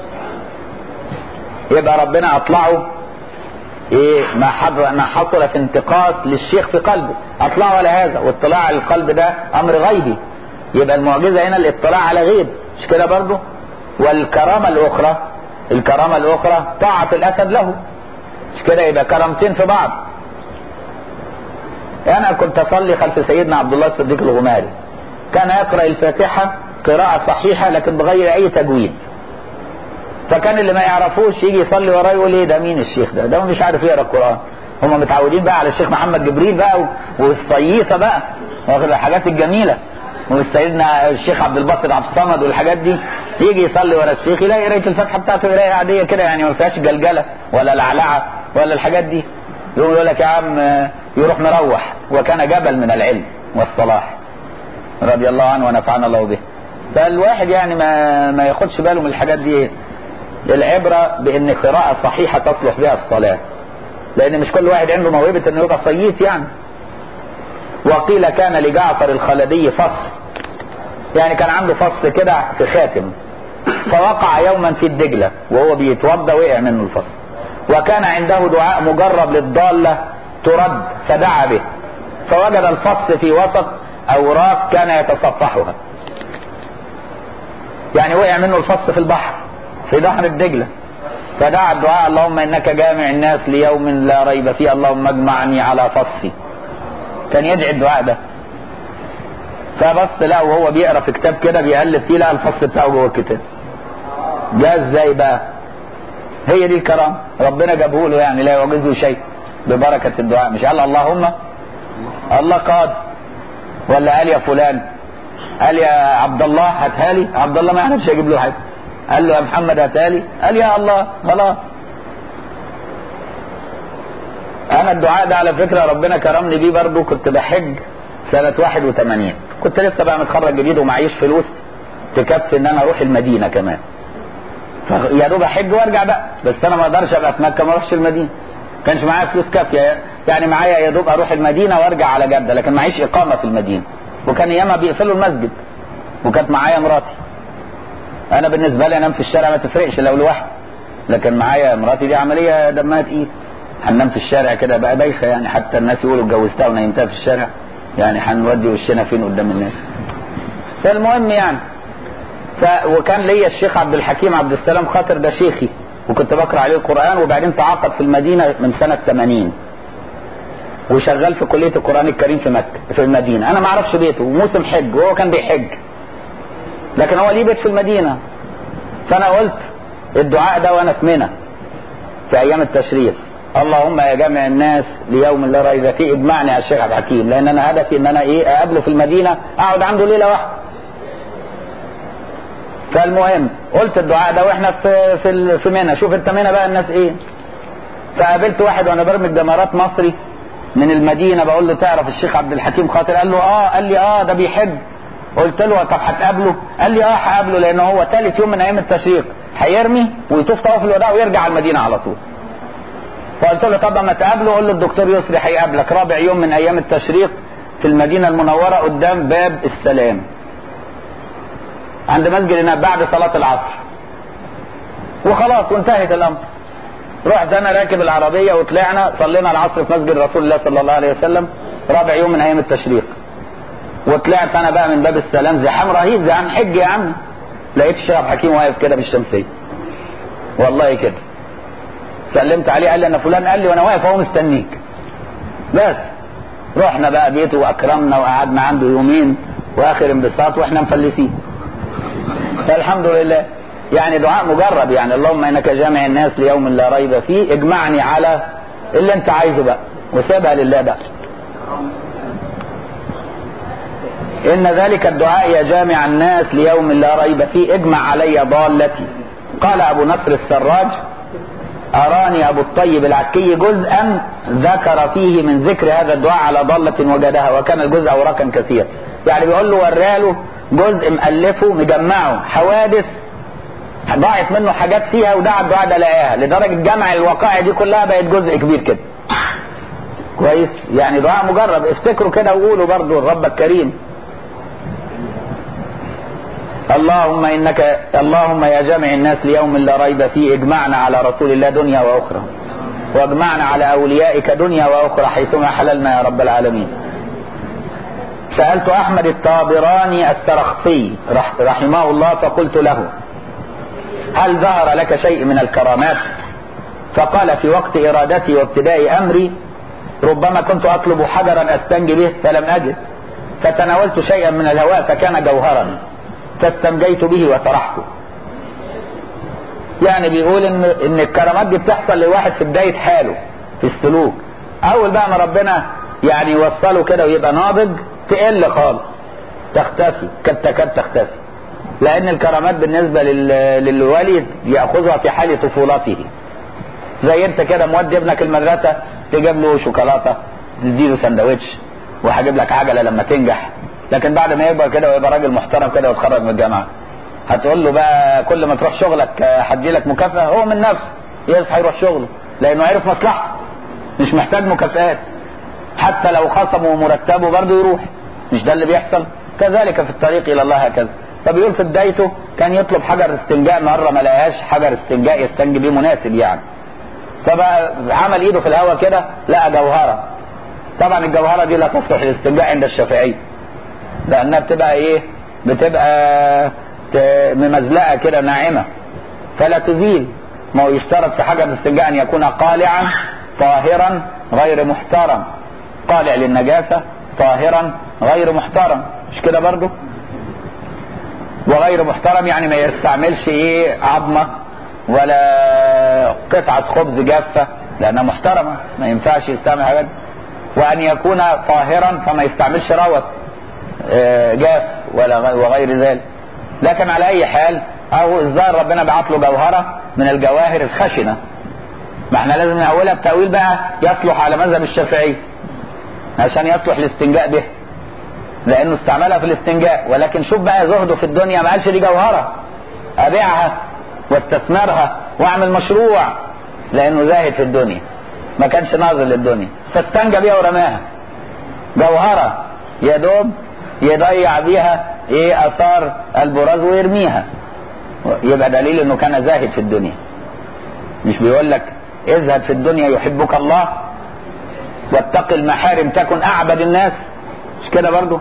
يبقى ربنا اطلعه ايه ما حضر ما حصل في انتقاص للشيخ في قلبه اطلعه على هذا واطلاع القلب ده امر غيبي يبقى المعجزه هنا الاطلاع على غيب مش كده برضه والكرامه الاخرى الكرامه الاخرى طاعه الاسد له مش كده يبقى كرامتين في بعض انا كنت اصلي خلف سيدنا عبد الله الصديق الغماري كان يقرا الفاتحه قراءة صحيحة لكن بغير أي تجويد فكان اللي ما يعرفوش يجي يصلي وراه يقول ايه ده مين الشيخ ده ده مش عارف يقرا القران هم متعودين بقى على الشيخ محمد جبريل بقى والصييطه بقى واخد الحاجات الجميله وسيدنا الشيخ عبد الباسط عبد الصمد والحاجات دي يجي يصلي ورا الشيخ يلاقي قرايه الفاتحه بتاعته قرايه عاديه كده يعني ما فيهاش جلجله ولا لعلعه ولا الحاجات دي يقوم يقول لك يا عم يروح مروح وكان جبل من العلم والصلاح رضي الله عنه ونفعنا الله به فالواحد يعني ما ما ياخدش باله من الحاجات دي العبرة بان قراءة صحيحة تصلح بها الصلاة لان مش كل واحد عنده موهبة انه يبقى صييت يعني وقيل كان لجعفر الخلدي فص يعني كان عنده فص كده في خاتم فوقع يوما في الدجلة وهو بيتوضى وقع منه الفص وكان عنده دعاء مجرب للضالة ترد فدعا به فوجد الفص في وسط اوراق كان يتصفحها يعني وقع منه الفص في البحر في بحر الدجلة فدعا الدعاء اللهم انك جامع الناس ليوم لا ريب فيه اللهم اجمعني على فصي كان يدعي الدعاء ده فبص لا وهو بيقرا في كتاب كده بيقلب فيه لقى الفص بتاعه جوه الكتاب جه ازاي بقى هي دي الكرامه ربنا جابه له يعني لا يعجزه شيء ببركه الدعاء مش قال اللهم الله قاد ولا قال يا فلان قال يا عبد الله هاتها لي عبد الله ما يعرفش يجيب له حاجه قال له يا محمد هاتها لي قال يا الله خلاص انا الدعاء ده على فكره ربنا كرمني بيه برضه كنت بحج سنه 81 كنت لسه بقى متخرج جديد ومعيش فلوس تكفي ان انا اروح المدينه كمان يا دوب احج وارجع بقى بس انا ما اقدرش ابقى في مكه ما اروحش المدينه كانش معايا فلوس كافيه يعني معايا يا دوب اروح المدينه وارجع على جده لكن معيش اقامه في المدينه وكان ايامها بيقفلوا المسجد وكانت معايا مراتي انا بالنسبه لي انام في الشارع ما تفرقش لو لوحدي لكن معايا مراتي دي عمليه دمها تقيل هننام في الشارع كده بقى بايخه يعني حتى الناس يقولوا اتجوزتها ونيمتها في الشارع يعني هنودي وشنا فين قدام الناس فالمهم يعني ف... وكان ليا الشيخ عبد الحكيم عبد السلام خاطر ده شيخي وكنت بقرا عليه القران وبعدين تعاقد في المدينه من سنه 80 وشغال في كليه القران الكريم في مكه في المدينه انا ما اعرفش بيته وموسم حج وهو كان بيحج لكن هو ليه بيت في المدينه فانا قلت الدعاء ده وانا في منى في ايام التشريق اللهم يا جامع الناس ليوم لا ريب فيه اجمعني على الشيخ عبد الحكيم لان انا هدفي ان انا ايه اقابله في المدينه اقعد عنده ليله واحده فالمهم قلت الدعاء ده واحنا في في في منى شوف انت منى بقى الناس ايه فقابلت واحد وانا برمي الجمرات مصري من المدينه بقول له تعرف الشيخ عبد الحكيم خاطر قال له اه قال لي اه ده بيحج قلت له طب هتقابله قال لي اه هقابله لان هو ثالث يوم من ايام التشريق هيرمي ويطوف طواف الوداع ويرجع على المدينه على طول فقلت له طب اما تقابله قول له الدكتور يسري هيقابلك رابع يوم من ايام التشريق في المدينه المنوره قدام باب السلام عند مسجد هناك بعد صلاه العصر وخلاص وانتهت الامر رحت انا راكب العربيه وطلعنا صلينا العصر في مسجد رسول الله صلى الله عليه وسلم رابع يوم من ايام التشريق وطلعت انا بقى من باب السلام زحام رهيب زحام حج يا عم لقيت الشيخ عبد الحكيم واقف كده بالشمسيه والله كده سلمت عليه قال لي انا فلان قال لي وانا واقف اهو مستنيك بس رحنا بقى بيته واكرمنا وقعدنا عنده يومين واخر انبساط واحنا مفلسين فالحمد لله يعني دعاء مجرب يعني اللهم انك جامع الناس ليوم لا ريب فيه اجمعني على اللي انت عايزه بقى وسيبها لله بقى ان ذلك الدعاء يا جامع الناس ليوم لا ريب فيه اجمع علي ضالتي قال ابو نصر السراج أراني أبو الطيب العكي جزءا ذكر فيه من ذكر هذا الدعاء على ضالة وجدها وكان الجزء أوراقا كثير يعني بيقول له وراله جزء مألفه مجمعه حوادث ضاعت منه حاجات فيها ودعا الدعاء ده لقاها لدرجة جمع الوقائع دي كلها بقت جزء كبير كده كويس يعني دعاء مجرب افتكروا كده وقولوا برضو الرب الكريم اللهم انك اللهم يا جامع الناس ليوم لا ريب فيه اجمعنا على رسول الله دنيا واخرى واجمعنا على اوليائك دنيا واخرى حيثما حللنا يا رب العالمين سألت أحمد الطابراني السرخسي رحمه الله فقلت له هل ظهر لك شيء من الكرامات فقال في وقت إرادتي وابتداء أمري ربما كنت أطلب حجرا أستنجي به فلم أجد فتناولت شيئا من الهواء فكان جوهرا فاستنجيت به وسرحته يعني بيقول ان ان الكرامات دي بتحصل للواحد في بدايه حاله في السلوك اول بقى ما ربنا يعني يوصله كده ويبقى ناضج تقل خالص تختفي كاد تكاد تختفي لان الكرامات بالنسبه لل- للوالد ياخذها في حال طفولته زي انت كده مودي ابنك المدرسه تجيب له شوكولاته تديله سندوتش وهجيب لك عجله لما تنجح لكن بعد ما يكبر كده ويبقى راجل محترم كده ويتخرج من الجامعه هتقول له بقى كل ما تروح شغلك آه، هدي لك مكافاه هو من نفسه يصحى يروح شغله لانه عرف مصلحته مش محتاج مكافآت حتى لو خصموا مرتبه برضه يروح مش ده اللي بيحصل كذلك في الطريق الى الله هكذا فبيقول في بدايته كان يطلب حجر استنجاء مره ما لقاهاش حجر استنجاء يستنجي بيه مناسب يعني فبقى عمل ايده في الهواء كده لقى جوهره طبعا الجوهره دي لا تصلح للاستنجاء عند الشافعي لانها بتبقى ايه بتبقى ت- ممزلقه كده ناعمه فلا تزيل ما هو يشترط في حجر الاستنجاء ان يكون قالعا طاهرا غير محترم قالع للنجاسه طاهرا غير محترم مش كده برضو وغير محترم يعني ما يستعملش ايه عظمه ولا قطعه خبز جافه لانها محترمه ما ينفعش يستعمل حاجات وان يكون طاهرا فما يستعملش روث آه، جاف ولا غ- وغير ذلك لكن على اي حال او الظاهر ربنا بعت له جوهره من الجواهر الخشنه ما احنا لازم نقولها بتاويل بقى يصلح على مذهب الشافعي عشان يصلح الاستنجاء به لانه استعملها في الاستنجاء ولكن شوف بقى زهده في الدنيا ما قالش دي جوهره ابيعها واستثمرها واعمل مشروع لانه زاهد في الدنيا ما كانش ناظر للدنيا فاستنجى بيها ورماها جوهره يا دوب يضيع بيها ايه اثار البراز ويرميها يبقى دليل انه كان زاهد في الدنيا مش بيقول لك ازهد في الدنيا يحبك الله واتق المحارم تكن اعبد الناس مش كده برضو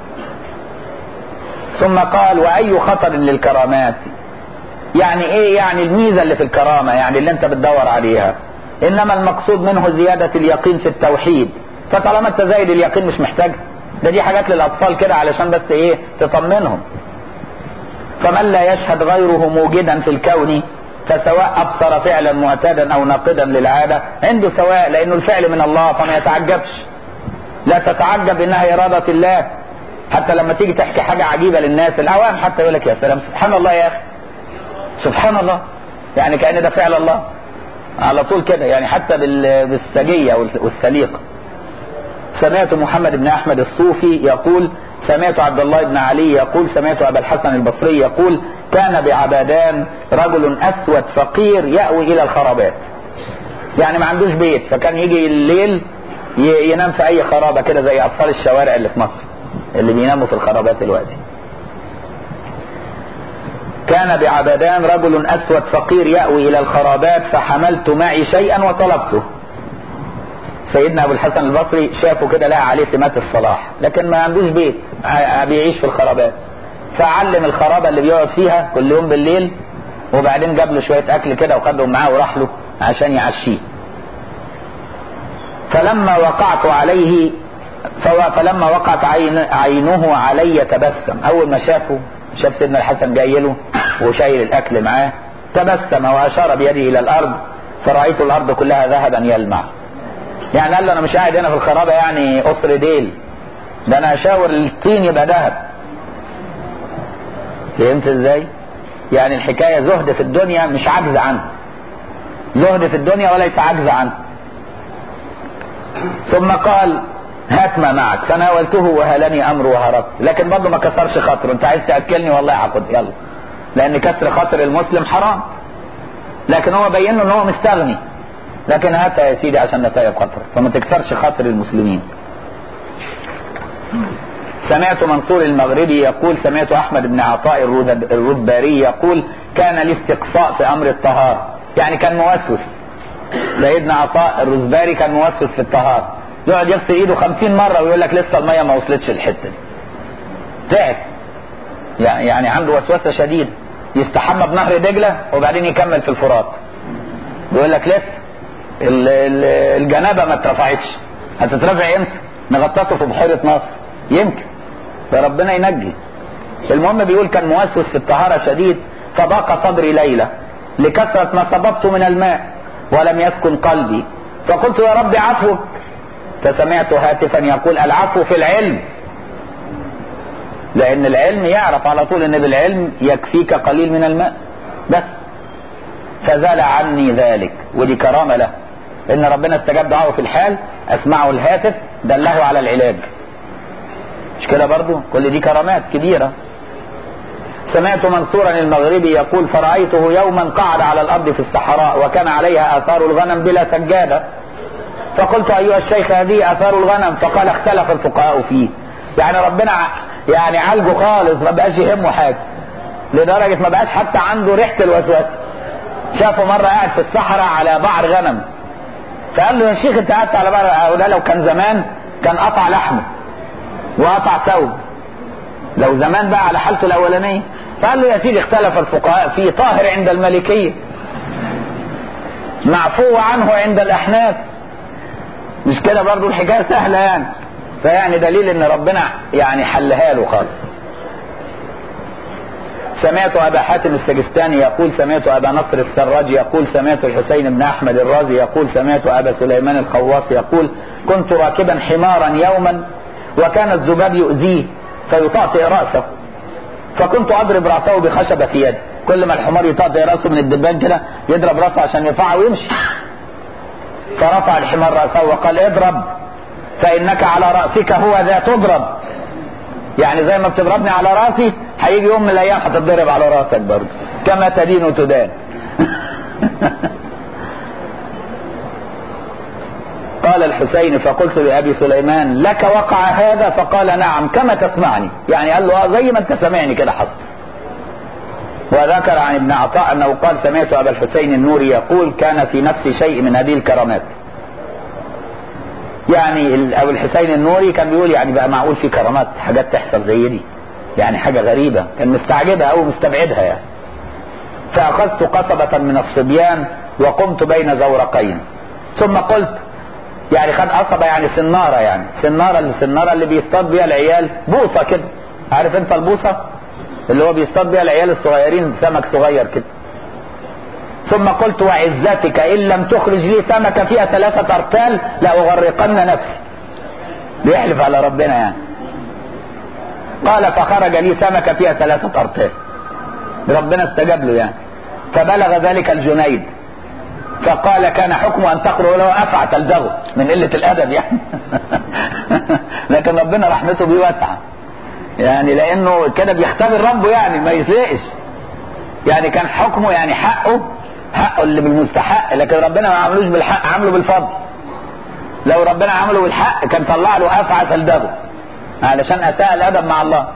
ثم قال واي خطر للكرامات يعني ايه يعني الميزه اللي في الكرامه يعني اللي انت بتدور عليها انما المقصود منه زياده اليقين في التوحيد فطالما انت زايد اليقين مش محتاج ده دي حاجات للاطفال كده علشان بس ايه تطمنهم فمن لا يشهد غيره موجدا في الكون فسواء ابصر فعلا معتادا او ناقدا للعاده عنده سواء لانه الفعل من الله فما يتعجبش لا تتعجب انها اراده الله حتى لما تيجي تحكي حاجه عجيبه للناس الاوام حتى يقول لك يا سلام سبحان الله يا اخي سبحان الله يعني كان ده فعل الله على طول كده يعني حتى بال- بالسجيه وال- والسليقه سمعت محمد بن احمد الصوفي يقول سمعت عبد الله بن علي يقول سمعت ابا الحسن البصري يقول كان بعبدان رجل اسود فقير ياوي الى الخرابات يعني ما عندوش بيت فكان يجي الليل ي- ينام في اي خرابه كده زي اطفال الشوارع اللي في مصر اللي بيناموا في الخرابات دلوقتي كان بعبدان رجل اسود فقير ياوي الى الخرابات فحملت معي شيئا وطلبته سيدنا ابو الحسن البصري شافه كده لقى عليه سمات الصلاح لكن ما عندوش بيت ع- بيعيش في الخرابات فعلم الخرابه اللي بيقعد فيها كل يوم بالليل وبعدين جاب له شويه اكل كده وخدهم معاه وراح له عشان يعشيه فلما وقعت عليه فو- فلما وقعت عين عينه علي تبسم اول ما شافه شاف سيدنا الحسن جاي له وشايل الاكل معاه تبسم واشار بيده الى الارض فرايت الارض كلها ذهبا يلمع يعني قال له انا مش قاعد هنا في الخرابه يعني قصر ديل ده انا اشاور الطين يبقى ذهب فهمت ازاي يعني الحكايه زهد في الدنيا مش عجز عنه زهد في الدنيا وليس عجز عنه ثم قال هات ما معك فناولته وهلني امر وهربت لكن برضه ما كسرش خاطره انت عايز تاكلني والله هاخد يلا لان كسر خاطر المسلم حرام لكن هو بين له ان هو مستغني لكن هات يا سيدي عشان نتايب خاطرك فما تكسرش خاطر المسلمين سمعت منصور المغربي يقول سمعت احمد بن عطاء الرذب- الرباري يقول كان لي استقصاء في امر الطهارة يعني كان موسوس سيدنا عطاء الرزباري كان موسوس في الطهارة يقعد يغسل ايده خمسين مرة ويقول لك لسه المية ما وصلتش الحتة دي تعب يعني يعني عنده وسوسة شديدة يستحمى بنهر دجلة وبعدين يكمل في الفرات يقول لك لسه ال- ال- الجنابة ما اترفعتش هتترفع امتى نغطسه في بحيرة مصر يمكن فربنا ينجي المهم بيقول كان موسوس في الطهارة شديد فضاق صدري ليلة لكثرة ما صببت من الماء ولم يسكن قلبي فقلت يا رب عفوك فسمعت هاتفا يقول العفو في العلم لان العلم يعرف على طول ان بالعلم يكفيك قليل من الماء بس فزال عني ذلك ودي كرامة له ان ربنا استجاب دعوه في الحال اسمعه الهاتف دله على العلاج مش كده برضو كل دي كرامات كبيرة سمعت منصورا المغربي يقول فرأيته يوما قعد على الأرض في الصحراء وكان عليها آثار الغنم بلا سجادة فقلت أيها الشيخ هذه آثار الغنم فقال اختلف الفقهاء فيه يعني ربنا يعني عالجه خالص ما بقاش يهمه حاجة لدرجة ما بقاش حتى عنده ريحة الوسواس شافه مرة قاعد في الصحراء على بعر غنم فقال له يا شيخ انت قعدت على بعر وده لو كان زمان كان قطع لحمه وقطع ثوب لو زمان بقى على حالته الاولانيه فقال له يا سيدي اختلف الفقهاء في طاهر عند المالكيه معفو عنه عند الاحناف مش كده برضو الحكايه سهله يعني فيعني دليل ان ربنا يعني حلها له خالص سمعت ابا حاتم السجستاني يقول سمعت ابا نصر السراج يقول سمعت الحسين بن احمد الرازي يقول سمعت ابا سليمان الخواص يقول كنت راكبا حمارا يوما وكان الذباب يؤذيه فيطأطئ رأسه فكنت أضرب رأسه بخشبة في يدي كل ما الحمار يطأطئ رأسه من الدبان كده يضرب رأسه عشان يرفعه ويمشي فرفع الحمار رأسه وقال اضرب فإنك على رأسك هو ذا تضرب يعني زي ما بتضربني على راسي هيجي يوم من الأيام هتتضرب على راسك برضه كما تدين وتدان قال الحسين فقلت لأبي سليمان لك وقع هذا فقال نعم كما تسمعني يعني قال له زي ما انت سامعني كده حصل وذكر عن ابن عطاء انه قال سمعت ابا الحسين النوري يقول كان في نفسي شيء من هذه الكرامات يعني ابو الحسين النوري كان بيقول يعني بقى معقول في كرامات حاجات تحصل زي دي يعني حاجه غريبه كان مستعجبها او مستبعدها يعني فاخذت قصبه من الصبيان وقمت بين زورقين ثم قلت يعني خد قصبة يعني سنارة يعني سنارة السنارة اللي بيصطاد بيها العيال بوصة كده عارف انت البوصة اللي هو بيصطاد بيها العيال الصغيرين سمك صغير كده ثم قلت وعزتك ان لم تخرج لي سمكة فيها ثلاثة ارتال لاغرقن نفسي بيحلف على ربنا يعني قال فخرج لي سمكة فيها ثلاثة ارتال ربنا استجاب له يعني فبلغ ذلك الجنيد فقال كان حكمه ان تقرأ له افعى تلدغه من قلة الادب يعني لكن ربنا رحمته بيه واسعة يعني لانه كده بيختبر ربه يعني ما يسرقش يعني كان حكمه يعني حقه حقه اللي بالمستحق لكن ربنا ما عملوش بالحق عمله بالفضل لو ربنا عمله بالحق كان طلع له افعى تلدغه علشان اساء الادب مع الله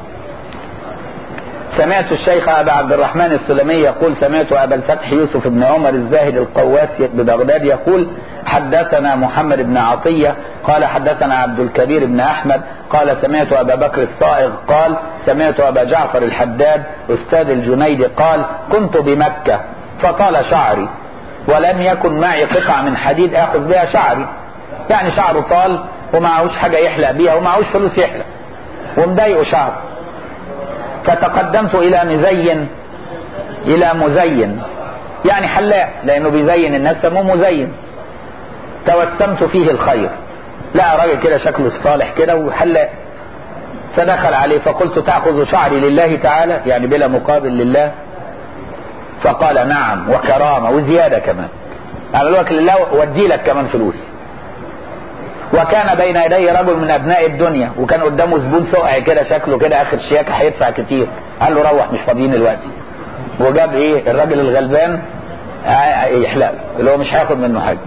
سمعت الشيخ أبا عبد الرحمن السلمي يقول سمعت أبا الفتح يوسف بن عمر الزاهد القواس ببغداد يقول حدثنا محمد بن عطية قال حدثنا عبد الكبير بن أحمد قال سمعت أبا بكر الصائغ قال سمعت أبا جعفر الحداد أستاذ الجنيد قال كنت بمكة فطال شعري ولم يكن معي قطع من حديد آخذ بها شعري يعني شعره طال ومعهوش حاجة يحلق بيها ومعهوش فلوس يحلق ومضايقه شعره فتقدمت الى مزين الى مزين يعني حلاق لانه بيزين الناس سموه مزين توسمت فيه الخير لقى راجل كده شكله صالح كده وحلاق فدخل عليه فقلت تأخذ شعري لله تعالى يعني بلا مقابل لله فقال نعم وكرامة وزيادة كمان عملوا لك لله ودي لك كمان فلوس وكان بين يدي رجل من ابناء الدنيا وكان قدامه زبون سقع كده شكله كده اخر شياكه هيدفع كتير قال له روح مش فاضيين دلوقتي وجاب ايه الراجل الغلبان يحلق اللي هو مش هياخد منه حاجه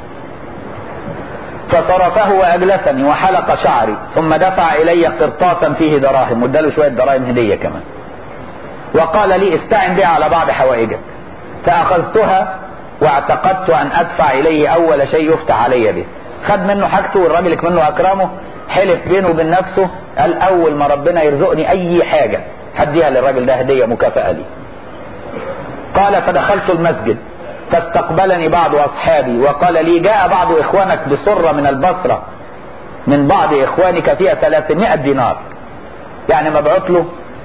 فصرفه واجلسني وحلق شعري ثم دفع الي قرطاسا فيه دراهم واداله شويه دراهم هديه كمان وقال لي استعن بها على بعض حوائجك فاخذتها واعتقدت ان ادفع اليه اول شيء يفتح علي به خد منه حاجته والراجل منه اكرمه حلف بينه وبين نفسه قال اول ما ربنا يرزقني اي حاجه هديها للراجل ده هديه مكافاه لي قال فدخلت المسجد فاستقبلني بعض اصحابي وقال لي جاء بعض اخوانك بسره من البصره من بعض اخوانك فيها 300 دينار يعني مبعوث له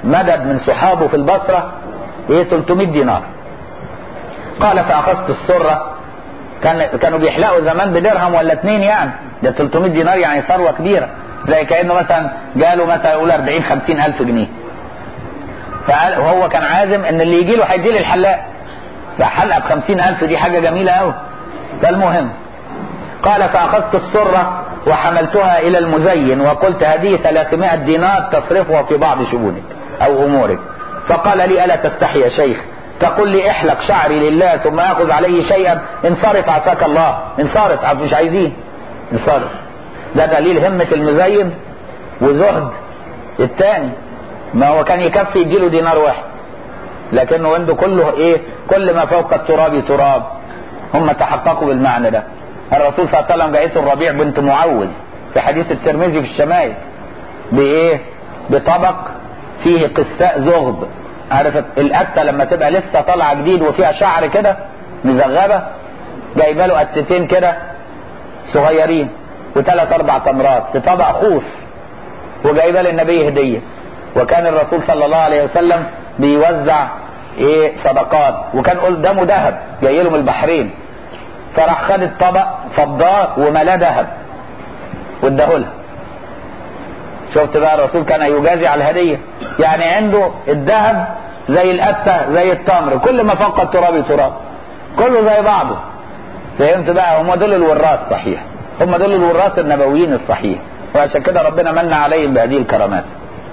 مدد من صحابه في البصرة ايه 300 دينار قال فاخذت السرة كان كانوا بيحلقوا زمان بدرهم ولا اتنين يعني ده 300 دينار يعني ثروة كبيرة زي كأنه مثلا جاله مثلا يقول 40 50 ألف جنيه فقال وهو كان عازم ان اللي يجي له هيدي لي الحلاق فحلقة ب 50 ألف دي حاجة جميلة قوي ده المهم قال فأخذت السرة وحملتها إلى المزين وقلت هذه 300 دينار تصرفها في بعض شؤونك أو أمورك فقال لي ألا تستحي يا شيخ تقول لي احلق شعري لله ثم اخذ عليه شيئا انصرف عساك الله انصرف مش عايزين انصرف ده دليل همة المزين وزهد الثاني ما هو كان يكفي يديله دينار واحد لكنه عنده كله ايه كل ما فوق التراب تراب هم تحققوا بالمعنى ده الرسول صلى الله عليه وسلم جاءته الربيع بنت معوذ في حديث الترمذي في الشمائل بايه بطبق فيه قساء زغب عارف القته لما تبقى لسه طالعه جديد وفيها شعر كده مزغبه جايبه له قتتين كده صغيرين وثلاث اربع تمرات في طبق خوص وجايبه للنبي هديه وكان الرسول صلى الله عليه وسلم بيوزع ايه صدقات وكان قدامه ذهب جاي له من البحرين فراح خد الطبق فضاه وملاه ذهب واداهولها شفت بقى الرسول كان يجازي على الهديه يعني عنده الذهب زي القته زي التمر كل ما فوق التراب تراب كله زي بعضه فهمت بقى هم دول الوراث صحيح هم دول الوراث النبويين الصحيح وعشان كده ربنا من عليهم بهذه الكرامات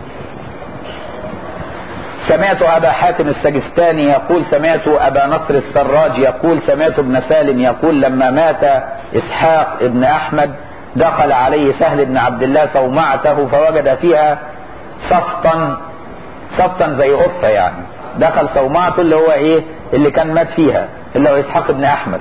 سمعت أبا حاتم السجستاني يقول سمعت أبا نصر السراج يقول سمعت ابن سالم يقول لما مات إسحاق ابن أحمد دخل عليه سهل بن عبد الله صومعته فوجد فيها صفطا صفطا زي قصة يعني دخل صومعته اللي هو ايه اللي كان مات فيها اللي هو إسحاق بن أحمد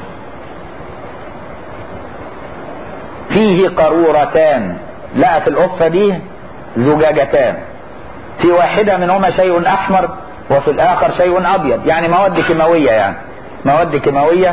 فيه قارورتان لقى في القصة دي زجاجتان في واحدة منهما شيء أحمر وفي الآخر شيء أبيض يعني مواد كيماوية يعني مواد كيماوية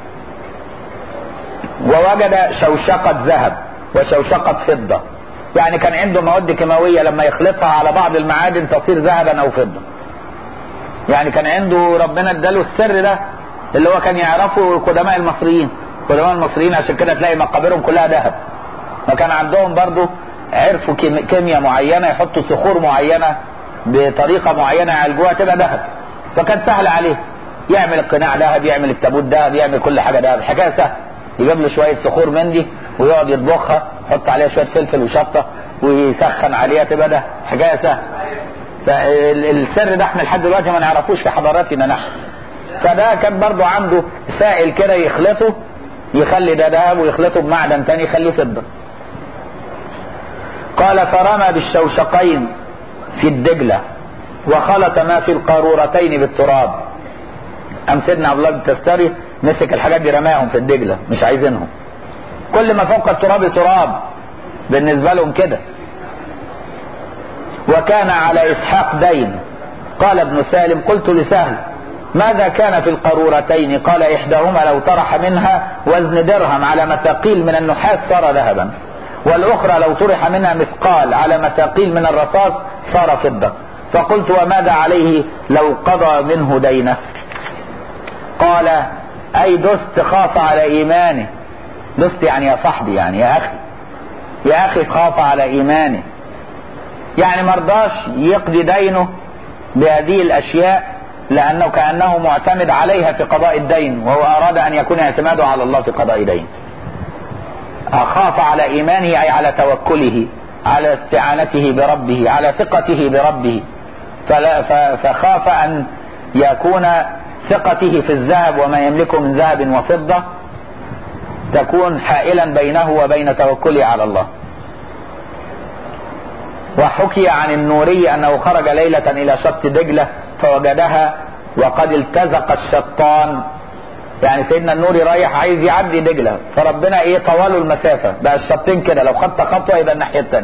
ووجد شوشقة ذهب وشوشقة فضة يعني كان عنده مواد كيماوية لما يخلطها على بعض المعادن تصير ذهبا أو فضة يعني كان عنده ربنا اداله السر ده اللي هو كان يعرفه قدماء المصريين قدماء المصريين عشان كده تلاقي مقابرهم كلها ذهب وكان عندهم برضو عرفوا كيمياء معينه يحطوا صخور معينه بطريقه معينه يعالجوها تبقى ذهب فكان سهل عليه يعمل القناع ذهب يعمل التابوت ذهب يعمل كل حاجه ذهب حكايه سهله يجيب له شويه صخور من دي ويقعد يطبخها يحط عليها شويه فلفل وشطه ويسخن عليها تبقى ده حكايه سهله فالسر ده احنا لحد دلوقتي ما نعرفوش في حضاراتنا نحن فده كان برضو عنده سائل كده يخلطه يخلي ده ذهب ويخلطه بمعدن تاني يخليه فضه قال فرمى بالشوشقين في الدجلة وخلط ما في القارورتين بالتراب أم سيدنا عبد الله التستري مسك الحاجات دي رماهم في الدجلة مش عايزينهم كل ما فوق التراب تراب بالنسبة لهم كده وكان على إسحاق دين قال ابن سالم قلت لسهل ماذا كان في القارورتين قال إحداهما لو طرح منها وزن درهم على مثاقيل من النحاس صار ذهبا والأخرى لو طرح منها مثقال على مثاقيل من الرصاص صار فضة فقلت وماذا عليه لو قضى منه دينه قال أي دست خاف على إيمانه دست يعني يا صاحبي يعني يا أخي يا أخي خاف على إيمانه يعني مرضاش يقضي دينه بهذه الأشياء لأنه كأنه معتمد عليها في قضاء الدين وهو أراد أن يكون اعتماده على الله في قضاء دين خاف على إيمانه أي على توكله على استعانته بربه على ثقته بربه فلا فخاف أن يكون ثقته في الذهب وما يملكه من ذهب وفضة تكون حائلا بينه وبين توكله على الله وحكي عن النوري أنه خرج ليلة إلى شط دجلة فوجدها وقد التزق الشطان يعني سيدنا النوري رايح عايز يعدي دجلة فربنا ايه طواله المسافة بقى الشطين كده لو خدت خطوة يبقى الناحية التانية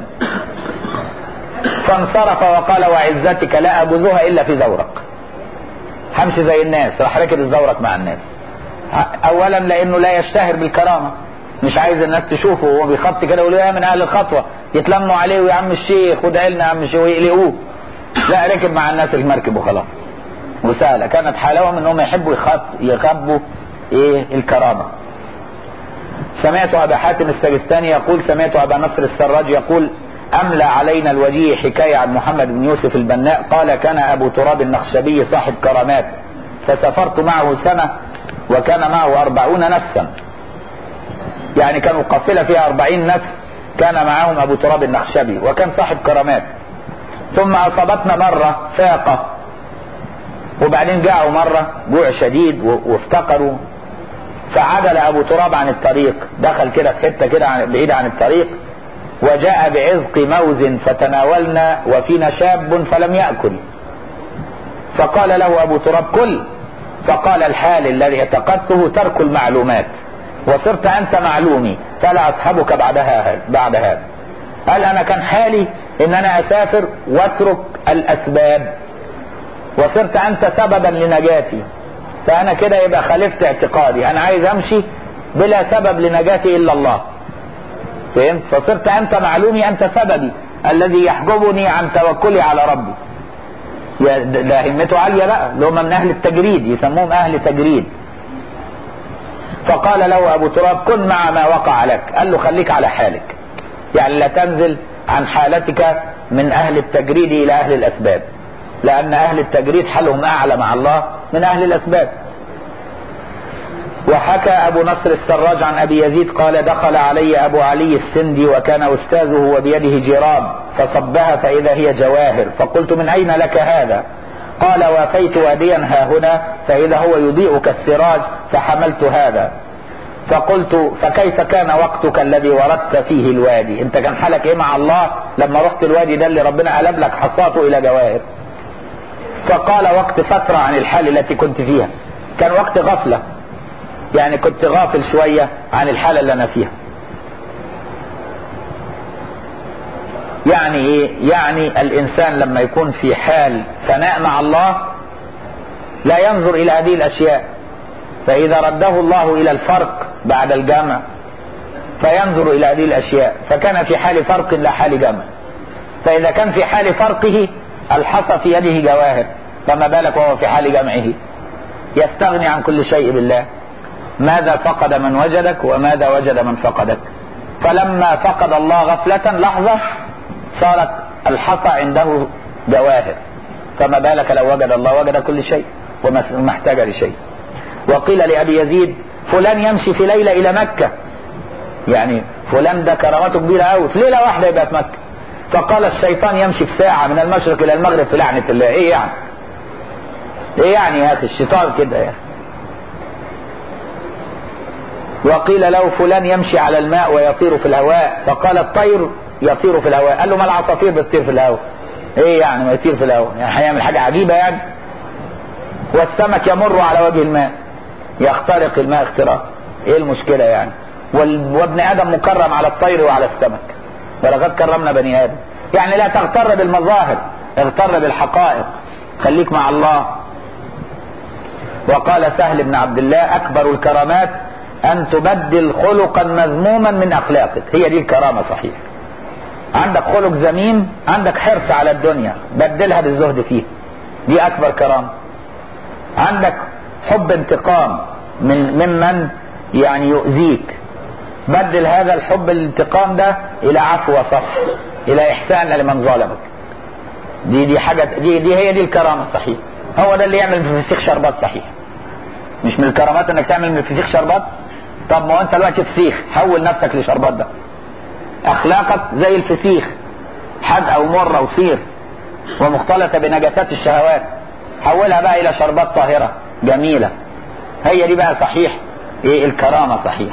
فانصرف وقال وعزتك لا أبوزها إلا في زورق همشي زي الناس راح راكب الزورق مع الناس أولا لأنه لا يشتهر بالكرامة مش عايز الناس تشوفه وهو بيخط كده يقولوا يا من أهل الخطوة يتلموا عليه ويا عم الشيخ وادعي لنا يا عم الشيخ ويقلقوه لا ركب مع الناس المركب وخلاص وسهلة كانت حالهم انهم يحبوا يخط يخبوا ايه الكرامة سمعت ابا حاتم السجستاني يقول سمعت ابا نصر السراج يقول املى علينا الوجيه حكاية عن محمد بن يوسف البناء قال كان ابو تراب النخشبي صاحب كرامات فسافرت معه سنة وكان معه أربعون نفسا يعني كانوا قافلة فيها أربعين نفس كان معهم أبو تراب النخشبي وكان صاحب كرامات ثم أصابتنا مرة فاقة وبعدين جاءوا مرة جوع شديد وافتقروا فعدل أبو تراب عن الطريق دخل كده في حتة كده بعيد عن الطريق وجاء بعزق موز فتناولنا وفينا شاب فلم يأكل فقال له أبو تراب كل فقال الحال الذي اعتقدته ترك المعلومات وصرت أنت معلومي فلا أصحبك بعدها بعد هذا قال أنا كان حالي إن أنا أسافر وأترك الأسباب وصرت أنت سببا لنجاتي فأنا كده يبقى خالفت اعتقادي أنا عايز أمشي بلا سبب لنجاتي إلا الله فهمت فصرت أنت معلومي أنت سببي الذي يحجبني عن توكلي على ربي ده همته عالية بقى اللي هم من أهل التجريد يسموهم أهل تجريد فقال له أبو تراب كن مع ما وقع لك قال له خليك على حالك يعني لا تنزل عن حالتك من أهل التجريد إلى أهل الأسباب لأن أهل التجريد حالهم أعلى مع الله من أهل الأسباب وحكى أبو نصر السراج عن أبي يزيد قال دخل علي أبو علي السندي وكان أستاذه وبيده جراب فصبها فإذا هي جواهر فقلت من أين لك هذا قال وافيت واديا ها هنا فإذا هو يضيء كالسراج فحملت هذا فقلت فكيف كان وقتك الذي وردت فيه الوادي انت كان حالك ايه مع الله لما رحت الوادي ده اللي ربنا قلب لك حصاته الى جواهر فقال وقت فترة عن الحال التي كنت فيها كان وقت غفلة يعني كنت غافل شوية عن الحالة اللي انا فيها يعني ايه يعني الانسان لما يكون في حال فناء مع الله لا ينظر الى هذه الاشياء فاذا رده الله الى الفرق بعد الجمع فينظر الى هذه الاشياء فكان في حال فرق لا حال جمع فاذا كان في حال فرقه الحصى في يده جواهر فما بالك وهو في حال جمعه يستغني عن كل شيء بالله ماذا فقد من وجدك وماذا وجد من فقدك فلما فقد الله غفلة لحظة صارت الحصى عنده جواهر فما بالك لو وجد الله وجد كل شيء وما احتاج لشيء وقيل لأبي يزيد فلان يمشي في ليلة إلى مكة يعني فلان ده كرامته كبيرة قوي في ليلة واحدة يبقى في مكة فقال الشيطان يمشي في ساعة من المشرق إلى المغرب في لعنة الله إيه يعني إيه يعني يا أخي الشيطان كده يعني وقيل له فلان يمشي على الماء ويطير في الهواء فقال الطير يطير في الهواء قال له ما العصافير بتطير في الهواء ايه يعني ما يطير في الهواء يعني هيعمل حاجة عجيبة يعني والسمك يمر على وجه الماء يخترق الماء اختراق ايه المشكلة يعني وابن ادم مكرم على الطير وعلى السمك ولقد كرمنا بني ادم يعني لا تغتر بالمظاهر اغتر بالحقائق خليك مع الله وقال سهل بن عبد الله اكبر الكرامات ان تبدل خلقا مذموما من اخلاقك هي دي الكرامة صحيح عندك خلق ذميم عندك حرص على الدنيا بدلها بالزهد فيه دي اكبر كرامة عندك حب انتقام من ممن يعني يؤذيك بدل هذا الحب الانتقام ده الى عفو وصفح الى احسان لمن ظلمك دي دي حاجة دي, دي هي دي الكرامة الصحيحة هو ده اللي يعمل في الفسيخ شربات صحيح مش من الكرامات انك تعمل من الفسيخ شربات طب ما هو انت دلوقتي فسيخ حول نفسك لشربات ده اخلاقك زي الفسيخ حدقة ومرة وصير ومختلطة بنجاسات الشهوات حولها بقى الى شربات طاهرة جميلة هي دي بقى صحيح ايه الكرامة صحيح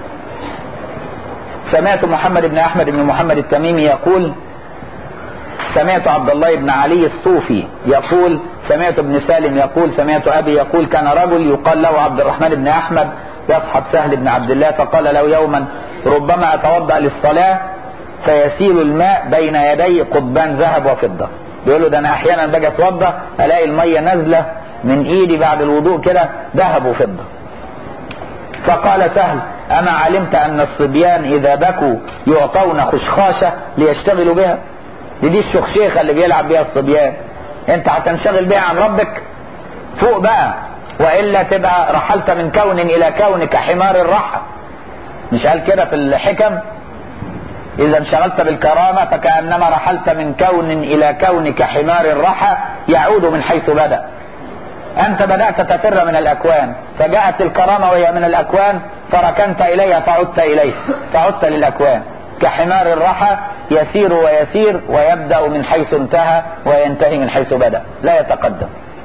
سمعت محمد بن احمد بن محمد التميمي يقول سمعت عبد الله بن علي الصوفي يقول سمعت ابن سالم يقول سمعت ابي يقول كان رجل يقال له عبد الرحمن بن احمد يصحب سهل بن عبد الله فقال له يوما ربما اتوضا للصلاه فيسيل الماء بين يدي قضبان ذهب وفضه بيقول له ده انا احيانا باجي اتوضا الاقي الميه نازله من ايدي بعد الوضوء كده ذهب وفضه فقال سهل اما علمت ان الصبيان اذا بكوا يعطون خشخاشه ليشتغلوا بها دي دي الشخشيخه اللي بيلعب بيها الصبيان انت هتنشغل بيها عن ربك فوق بقى والا تبقى رحلت من كون الى كون كحمار الرحى مش قال كده في الحكم اذا انشغلت بالكرامة فكأنما رحلت من كون الى كون كحمار الرحى يعود من حيث بدأ انت بدأت تفر من الاكوان فجاءت الكرامة وهي من الاكوان فركنت اليها فعدت اليه فعدت للاكوان كحمار الرحى يسير ويسير ويبدأ من حيث انتهى وينتهي من حيث بدأ لا يتقدم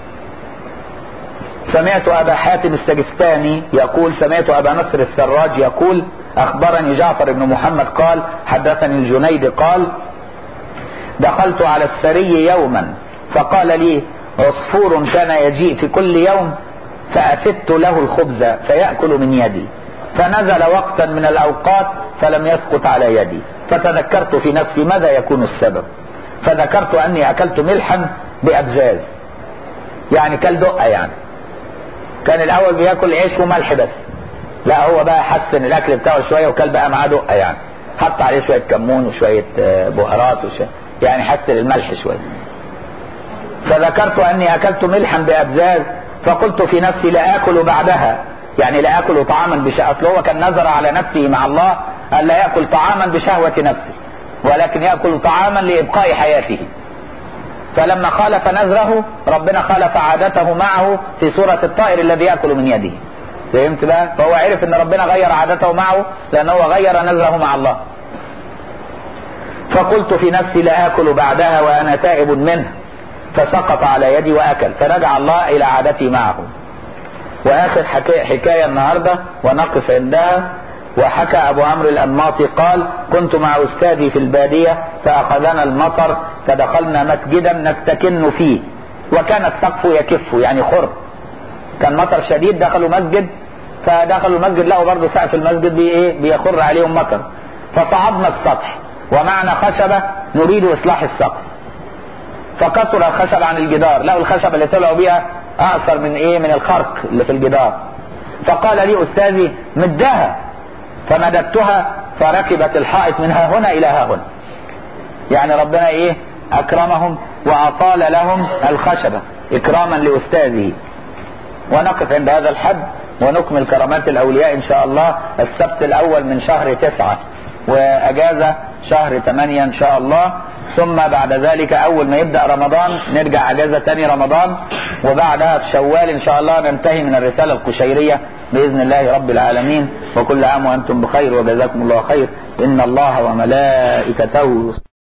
سمعت أبا حاتم السجستاني يقول سمعت أبا نصر السراج يقول أخبرني جعفر بن محمد قال حدثني الجنيد قال دخلت على السري يوما فقال لي عصفور كان يجيء في كل يوم فأفدت له الخبز فيأكل من يدي فنزل وقتا من الأوقات فلم يسقط على يدي فتذكرت في نفسي ماذا يكون السبب فذكرت أني أكلت ملحا بأبزاز يعني كالدقة يعني كان الأول بياكل عيش وملح بس لا هو بقى حسن الأكل بتاعه شوية وكل بقى معاه دقة يعني حط عليه شوية كمون وشوية بهارات وشوية يعني حسن الملح شوية فذكرت أني أكلت ملحا بأبزاز فقلت في نفسي لا آكل بعدها يعني لا آكل طعاما بشهوة أصل هو كان نذر على نفسه مع الله أن لا يأكل طعاما بشهوة نفسه ولكن يأكل طعاما لإبقاء حياته فلما خالف نذره ربنا خالف عادته معه في سورة الطائر الذي يأكل من يده فهمت بقى فهو عرف ان ربنا غير عادته معه لانه غير نذره مع الله فقلت في نفسي لا آكل بعدها وأنا تائب منه فسقط على يدي وأكل فرجع الله إلى عادتي معه وآخر حكاية النهاردة ونقف عندها وحكى أبو عمرو الأنماطي قال كنت مع أستاذي في البادية فأخذنا المطر فدخلنا مسجدا نستكن فيه وكان السقف يكف يعني خر كان مطر شديد دخلوا مسجد فدخلوا المسجد لقوا برضه سقف المسجد بي ايه بيخر عليهم مطر فصعدنا السطح ومعنا خشبة نريد إصلاح السقف فكسر الخشب عن الجدار لقوا الخشبة اللي طلعوا بيها أقصر من إيه من الخرق اللي في الجدار فقال لي أستاذي مدها فمددتها فركبت الحائط من ها هنا إلى ها هنا يعني ربنا إيه أكرمهم وأطال لهم الخشبة إكراما لأستاذه ونقف عند هذا الحد ونكمل كرامات الأولياء إن شاء الله السبت الأول من شهر تسعة وأجازة شهر ثمانية إن شاء الله ثم بعد ذلك أول ما يبدأ رمضان نرجع أجازة تاني رمضان وبعدها في شوال إن شاء الله ننتهي من الرسالة القشيرية بإذن الله رب العالمين وكل عام وأنتم بخير وجزاكم الله خير إن الله وملائكته